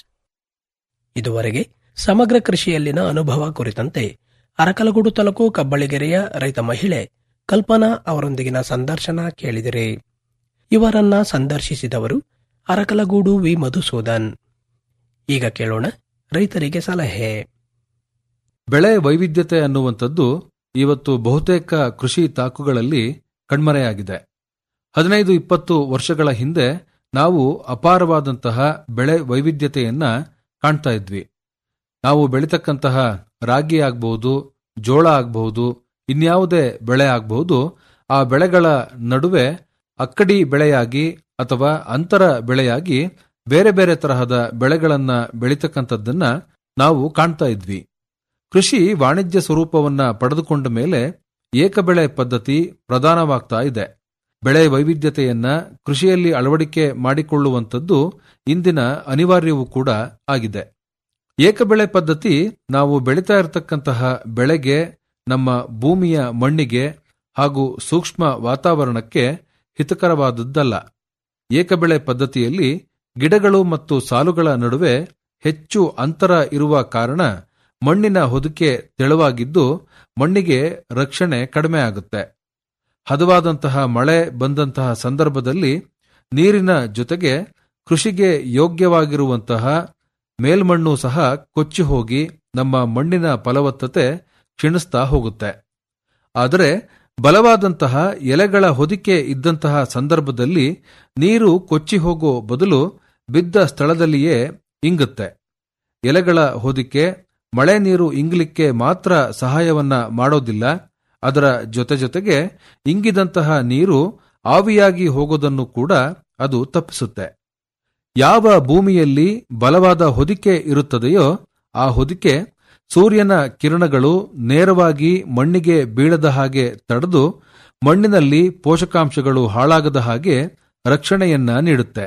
ಇದುವರೆಗೆ ಸಮಗ್ರ ಕೃಷಿಯಲ್ಲಿನ ಅನುಭವ ಕುರಿತಂತೆ ಅರಕಲಗೂಡು ತಾಲೂಕು ಕಬ್ಬಳಿಗೆರೆಯ ರೈತ ಮಹಿಳೆ ಕಲ್ಪನಾ ಅವರೊಂದಿಗಿನ ಸಂದರ್ಶನ ಕೇಳಿದಿರಿ ಇವರನ್ನ ಸಂದರ್ಶಿಸಿದವರು ಅರಕಲಗೂಡು ವಿ ಮಧುಸೂದನ್ ಈಗ ಕೇಳೋಣ ರೈತರಿಗೆ ಸಲಹೆ ಬೆಳೆ ವೈವಿಧ್ಯತೆ ಅನ್ನುವಂಥದ್ದು ಇವತ್ತು ಬಹುತೇಕ ಕೃಷಿ ತಾಕುಗಳಲ್ಲಿ ಕಣ್ಮರೆಯಾಗಿದೆ ಹದಿನೈದು ಇಪ್ಪತ್ತು ವರ್ಷಗಳ ಹಿಂದೆ ನಾವು ಅಪಾರವಾದಂತಹ ಬೆಳೆ ವೈವಿಧ್ಯತೆಯನ್ನ ಕಾಣ್ತಾ ಇದ್ವಿ ನಾವು ಬೆಳಿತಕ್ಕಂತಹ ರಾಗಿ ಆಗ್ಬಹುದು ಜೋಳ ಆಗಬಹುದು ಇನ್ಯಾವುದೇ ಬೆಳೆ ಆಗಬಹುದು ಆ ಬೆಳೆಗಳ ನಡುವೆ ಅಕ್ಕಡಿ ಬೆಳೆಯಾಗಿ ಅಥವಾ ಅಂತರ ಬೆಳೆಯಾಗಿ ಬೇರೆ ಬೇರೆ ತರಹದ ಬೆಳೆಗಳನ್ನ ಬೆಳಿತಕ್ಕಂಥದ್ದನ್ನ ನಾವು ಕಾಣ್ತಾ ಇದ್ವಿ ಕೃಷಿ ವಾಣಿಜ್ಯ ಸ್ವರೂಪವನ್ನ ಪಡೆದುಕೊಂಡ ಮೇಲೆ ಏಕಬೆಳೆ ಪದ್ಧತಿ ಪ್ರಧಾನವಾಗ್ತಾ ಇದೆ ಬೆಳೆ ವೈವಿಧ್ಯತೆಯನ್ನ ಕೃಷಿಯಲ್ಲಿ ಅಳವಡಿಕೆ ಮಾಡಿಕೊಳ್ಳುವಂಥದ್ದು ಇಂದಿನ ಅನಿವಾರ್ಯವೂ ಕೂಡ ಆಗಿದೆ ಏಕಬೆಳೆ ಪದ್ಧತಿ ನಾವು ಬೆಳೀತಾ ಇರತಕ್ಕಂತಹ ಬೆಳೆಗೆ ನಮ್ಮ ಭೂಮಿಯ ಮಣ್ಣಿಗೆ ಹಾಗೂ ಸೂಕ್ಷ್ಮ ವಾತಾವರಣಕ್ಕೆ ಹಿತಕರವಾದದ್ದಲ್ಲ ಏಕಬೆಳೆ ಪದ್ಧತಿಯಲ್ಲಿ ಗಿಡಗಳು ಮತ್ತು ಸಾಲುಗಳ ನಡುವೆ ಹೆಚ್ಚು ಅಂತರ ಇರುವ ಕಾರಣ ಮಣ್ಣಿನ ಹೊದಿಕೆ ತೆಳುವಾಗಿದ್ದು ಮಣ್ಣಿಗೆ ರಕ್ಷಣೆ ಕಡಿಮೆ ಆಗುತ್ತೆ ಹದವಾದಂತಹ ಮಳೆ ಬಂದಂತಹ ಸಂದರ್ಭದಲ್ಲಿ ನೀರಿನ ಜೊತೆಗೆ ಕೃಷಿಗೆ ಯೋಗ್ಯವಾಗಿರುವಂತಹ ಮೇಲ್ಮಣ್ಣು ಸಹ ಕೊಚ್ಚಿ ಹೋಗಿ ನಮ್ಮ ಮಣ್ಣಿನ ಫಲವತ್ತತೆ ಕ್ಷೀಣಿಸ್ತಾ ಹೋಗುತ್ತೆ ಆದರೆ ಬಲವಾದಂತಹ ಎಲೆಗಳ ಹೊದಿಕೆ ಇದ್ದಂತಹ ಸಂದರ್ಭದಲ್ಲಿ ನೀರು ಕೊಚ್ಚಿ ಹೋಗೋ ಬದಲು ಬಿದ್ದ ಸ್ಥಳದಲ್ಲಿಯೇ ಇಂಗುತ್ತೆ ಎಲೆಗಳ ಹೊದಿಕೆ ಮಳೆ ನೀರು ಇಂಗ್ಲಿಕ್ಕೆ ಮಾತ್ರ ಸಹಾಯವನ್ನ ಮಾಡೋದಿಲ್ಲ ಅದರ ಜೊತೆ ಜೊತೆಗೆ ಇಂಗಿದಂತಹ ನೀರು ಆವಿಯಾಗಿ ಹೋಗೋದನ್ನು ಕೂಡ ಅದು ತಪ್ಪಿಸುತ್ತೆ ಯಾವ ಭೂಮಿಯಲ್ಲಿ ಬಲವಾದ ಹೊದಿಕೆ ಇರುತ್ತದೆಯೋ ಆ ಹೊದಿಕೆ ಸೂರ್ಯನ ಕಿರಣಗಳು ನೇರವಾಗಿ ಮಣ್ಣಿಗೆ ಬೀಳದ ಹಾಗೆ ತಡೆದು ಮಣ್ಣಿನಲ್ಲಿ ಪೋಷಕಾಂಶಗಳು ಹಾಳಾಗದ ಹಾಗೆ ರಕ್ಷಣೆಯನ್ನ ನೀಡುತ್ತೆ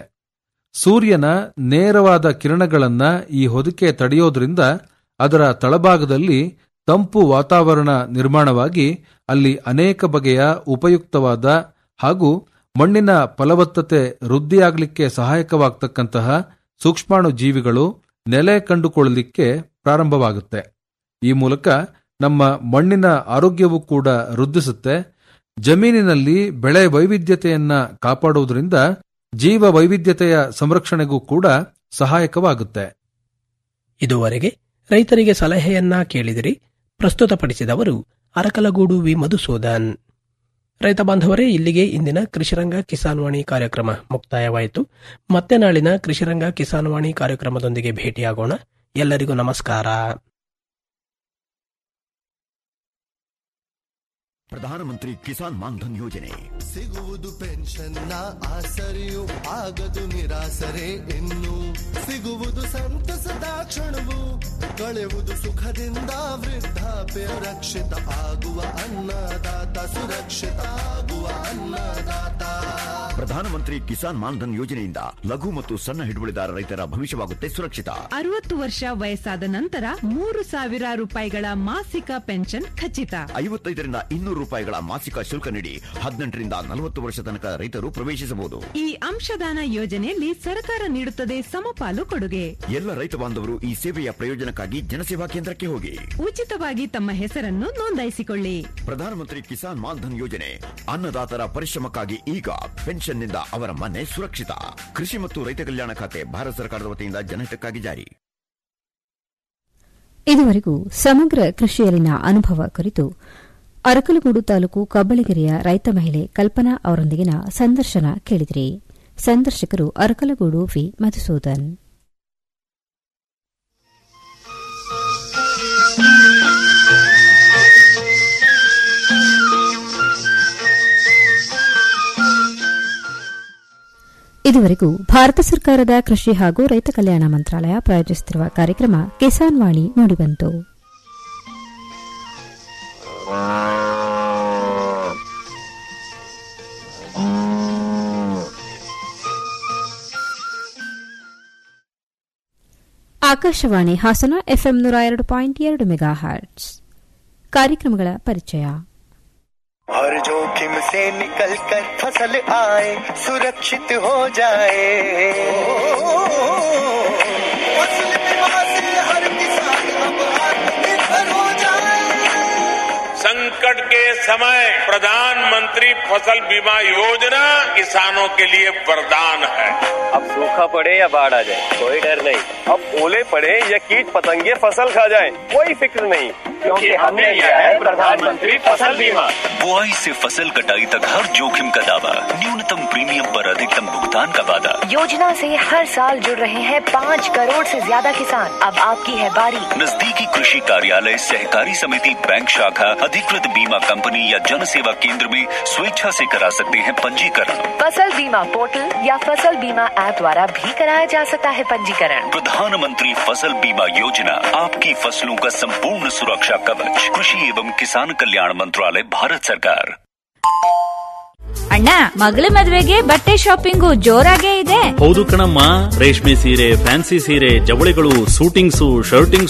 ಸೂರ್ಯನ ನೇರವಾದ ಕಿರಣಗಳನ್ನ ಈ ಹೊದಿಕೆ ತಡೆಯೋದ್ರಿಂದ ಅದರ ತಳಭಾಗದಲ್ಲಿ ತಂಪು ವಾತಾವರಣ ನಿರ್ಮಾಣವಾಗಿ ಅಲ್ಲಿ ಅನೇಕ ಬಗೆಯ ಉಪಯುಕ್ತವಾದ ಹಾಗೂ ಮಣ್ಣಿನ ಫಲವತ್ತತೆ ವೃದ್ಧಿಯಾಗಲಿಕ್ಕೆ ಸಹಾಯಕವಾಗತಕ್ಕಂತಹ ಸೂಕ್ಷ್ಮಾಣು ಜೀವಿಗಳು ನೆಲೆ ಕಂಡುಕೊಳ್ಳಲಿಕ್ಕೆ ಪ್ರಾರಂಭವಾಗುತ್ತೆ ಈ ಮೂಲಕ ನಮ್ಮ ಮಣ್ಣಿನ ಆರೋಗ್ಯವೂ ಕೂಡ ವೃದ್ಧಿಸುತ್ತೆ ಜಮೀನಿನಲ್ಲಿ ಬೆಳೆ ವೈವಿಧ್ಯತೆಯನ್ನ ಕಾಪಾಡುವುದರಿಂದ ಜೀವ ವೈವಿಧ್ಯತೆಯ ಸಂರಕ್ಷಣೆಗೂ ಕೂಡ ಸಹಾಯಕವಾಗುತ್ತೆ ಇದುವರೆಗೆ ರೈತರಿಗೆ ಸಲಹೆಯನ್ನ ಕೇಳಿದಿರಿ ಪ್ರಸ್ತುತಪಡಿಸಿದವರು ಅರಕಲಗೂಡು ವಿ ಮಧುಸೂದನ್ ರೈತ ಬಾಂಧವರೇ ಇಲ್ಲಿಗೆ ಇಂದಿನ ಕೃಷಿರಂಗ ಕಿಸಾನ್ವಾಣಿ ಕಾರ್ಯಕ್ರಮ ಮುಕ್ತಾಯವಾಯಿತು ಮತ್ತೆ ನಾಳಿನ ಕೃಷಿರಂಗ ಕಿಸಾನ್ವಾಣಿ ಕಾರ್ಯಕ್ರಮದೊಂದಿಗೆ ಭೇಟಿಯಾಗೋಣ ಎಲ್ಲರಿಗೂ ನಮಸ್ಕಾರ ಪ್ರಧಾನಮಂತ್ರಿ ಕಿಸಾನ್ ಮಾನ್ಧನ್ ಯೋಜನೆ ಸಿಗುವುದು ಪೆನ್ಷನ್ನ ಆಸರೆಯು ಆಗದು ನಿರಾಸರೆ ಇನ್ನು ಸಿಗುವುದು ಸಂತಸದ ಕ್ಷಣವು ಕಳೆಯುವುದು ಸುಖದಿಂದ ವೃದ್ಧಾಪ್ಯ ರಕ್ಷಿತ ಆಗುವ ಅನ್ನದಾತ ಸುರಕ್ಷಿತ ಆಗುವ ಅನ್ನದಾತ ಪ್ರಧಾನಮಂತ್ರಿ ಕಿಸಾನ್ ಮಾನ್ಧನ್ ಯೋಜನೆಯಿಂದ ಲಘು ಮತ್ತು ಸಣ್ಣ ಹಿಡುವಳಿದಾರ ರೈತರ ಭವಿಷ್ಯವಾಗುತ್ತೆ ಸುರಕ್ಷಿತ ಅರವತ್ತು ವರ್ಷ ವಯಸ್ಸಾದ ನಂತರ ಮೂರು ಸಾವಿರ ರೂಪಾಯಿಗಳ ಮಾಸಿಕ ಪೆನ್ಷನ್ ಖಚಿತ ಐವತ್ತೈದರಿಂದ ಇನ್ನೂರು ರೂಪಾಯಿಗಳ ಮಾಸಿಕ ಶುಲ್ಕ ನೀಡಿ ಹದಿನೆಂಟರಿಂದ ನಲವತ್ತು ವರ್ಷ ತನಕ ರೈತರು ಪ್ರವೇಶಿಸಬಹುದು ಈ ಅಂಶದಾನ ಯೋಜನೆಯಲ್ಲಿ ಸರ್ಕಾರ ನೀಡುತ್ತದೆ ಸಮಪಾಲು ಕೊಡುಗೆ ಎಲ್ಲ ರೈತ ಬಾಂಧವರು ಈ ಸೇವೆಯ ಪ್ರಯೋಜನಕ್ಕಾಗಿ ಜನಸೇವಾ ಕೇಂದ್ರಕ್ಕೆ ಹೋಗಿ ಉಚಿತವಾಗಿ ತಮ್ಮ ಹೆಸರನ್ನು ನೋಂದಾಯಿಸಿಕೊಳ್ಳಿ ಪ್ರಧಾನಮಂತ್ರಿ ಕಿಸಾನ್ ಮಾನ್ಧನ್ ಯೋಜನೆ ಅನ್ನದಾತರ ಪರಿಶ್ರಮಕ್ಕಾಗಿ ಈಗ ಪೆನ್ಷನ್ನಿಂದ ಅವರ ಮನೆ ಸುರಕ್ಷಿತ ಕೃಷಿ ಮತ್ತು ರೈತ ಕಲ್ಯಾಣ ಖಾತೆ ಭಾರತ ಸರ್ಕಾರದ ವತಿಯಿಂದ ಜನಹಿತಕ್ಕಾಗಿ ಜಾರಿ ಇದುವರೆಗೂ ಸಮಗ್ರ ಕೃಷಿಯಲ್ಲಿನ ಅನುಭವ ಕುರಿತು ಅರಕಲಗೂಡು ತಾಲೂಕು ಕಬ್ಬಳಿಗೆರೆಯ ರೈತ ಮಹಿಳೆ ಕಲ್ಪನಾ ಅವರೊಂದಿಗಿನ ಸಂದರ್ಶನ ಕೇಳಿದಿರಿ ಸಂದರ್ಶಕರು ಅರಕಲಗೂಡು ವಿ ಮಧುಸೂದನ್ ಇದುವರೆಗೂ ಭಾರತ ಸರ್ಕಾರದ ಕೃಷಿ ಹಾಗೂ ರೈತ ಕಲ್ಯಾಣ ಮಂತ್ರಾಲಯ ಪ್ರಾಯೋಜಿಸುತ್ತಿರುವ ಕಾರ್ಯಕ್ರಮ ಕಿಸಾನ್ ವಾಣಿ ಮೂಡಿಬಂತು ಆಕಾಶವಾಣಿ ಹಾಸನ ಎಫ್ಎಂ ನೂರ ಎರಡು ಪಾಯಿಂಟ್ ಎರಡು ಮೆಗಾ ಹರ್ಟ್ಸ್ ಕಾರ್ಯಕ್ರಮಗಳ ಪರಿಚಯ हर जोखिम से निकल कर फसल आए सुरक्षित हो जाए फसल बीमा से हर किसान अब आत्मनिर्भर हो जाए संकट के समय प्रधानमंत्री फसल बीमा योजना किसानों के लिए वरदान है अब सूखा पड़े या बाढ़ आ जाए कोई डर नहीं अब ओले पड़े या कीट पतंगे फसल खा जाए कोई फिक्र नहीं क्योंकि हमने लिया है प्रधानमंत्री फसल बीमा बुआई से फसल कटाई तक हर जोखिम का दावा न्यूनतम प्रीमियम पर अधिकतम भुगतान का वादा योजना से हर साल जुड़ रहे हैं पाँच करोड़ से ज्यादा किसान अब आपकी है बारी नजदीकी कृषि कार्यालय सहकारी समिति बैंक शाखा अधिकृत बीमा कंपनी या जन सेवा केंद्र में स्वेच्छा से करा सकते हैं पंजीकरण फसल बीमा पोर्टल या फसल बीमा ऐप द्वारा भी कराया जा सकता है पंजीकरण प्रधानमंत्री फसल बीमा योजना आपकी फसलों का संपूर्ण सुरक्षा कवच कृषि एवं किसान कल्याण मंत्रालय भारत सरकार ಅಣ್ಣ ಮಗಳ ಮದ್ವೆಗೆ ಬಟ್ಟೆ ಶಾಪಿಂಗು ಜೋರಾಗೇ ಇದೆ ಹೌದು ಕಣಮ್ಮ ರೇಷ್ಮೆ ಸೀರೆ ಫ್ಯಾನ್ಸಿ ಸೀರೆ ಜವಳಿಗಳು ಸೂಟಿಂಗ್ಸು ಶರ್ಟಿಂಗ್ಸ್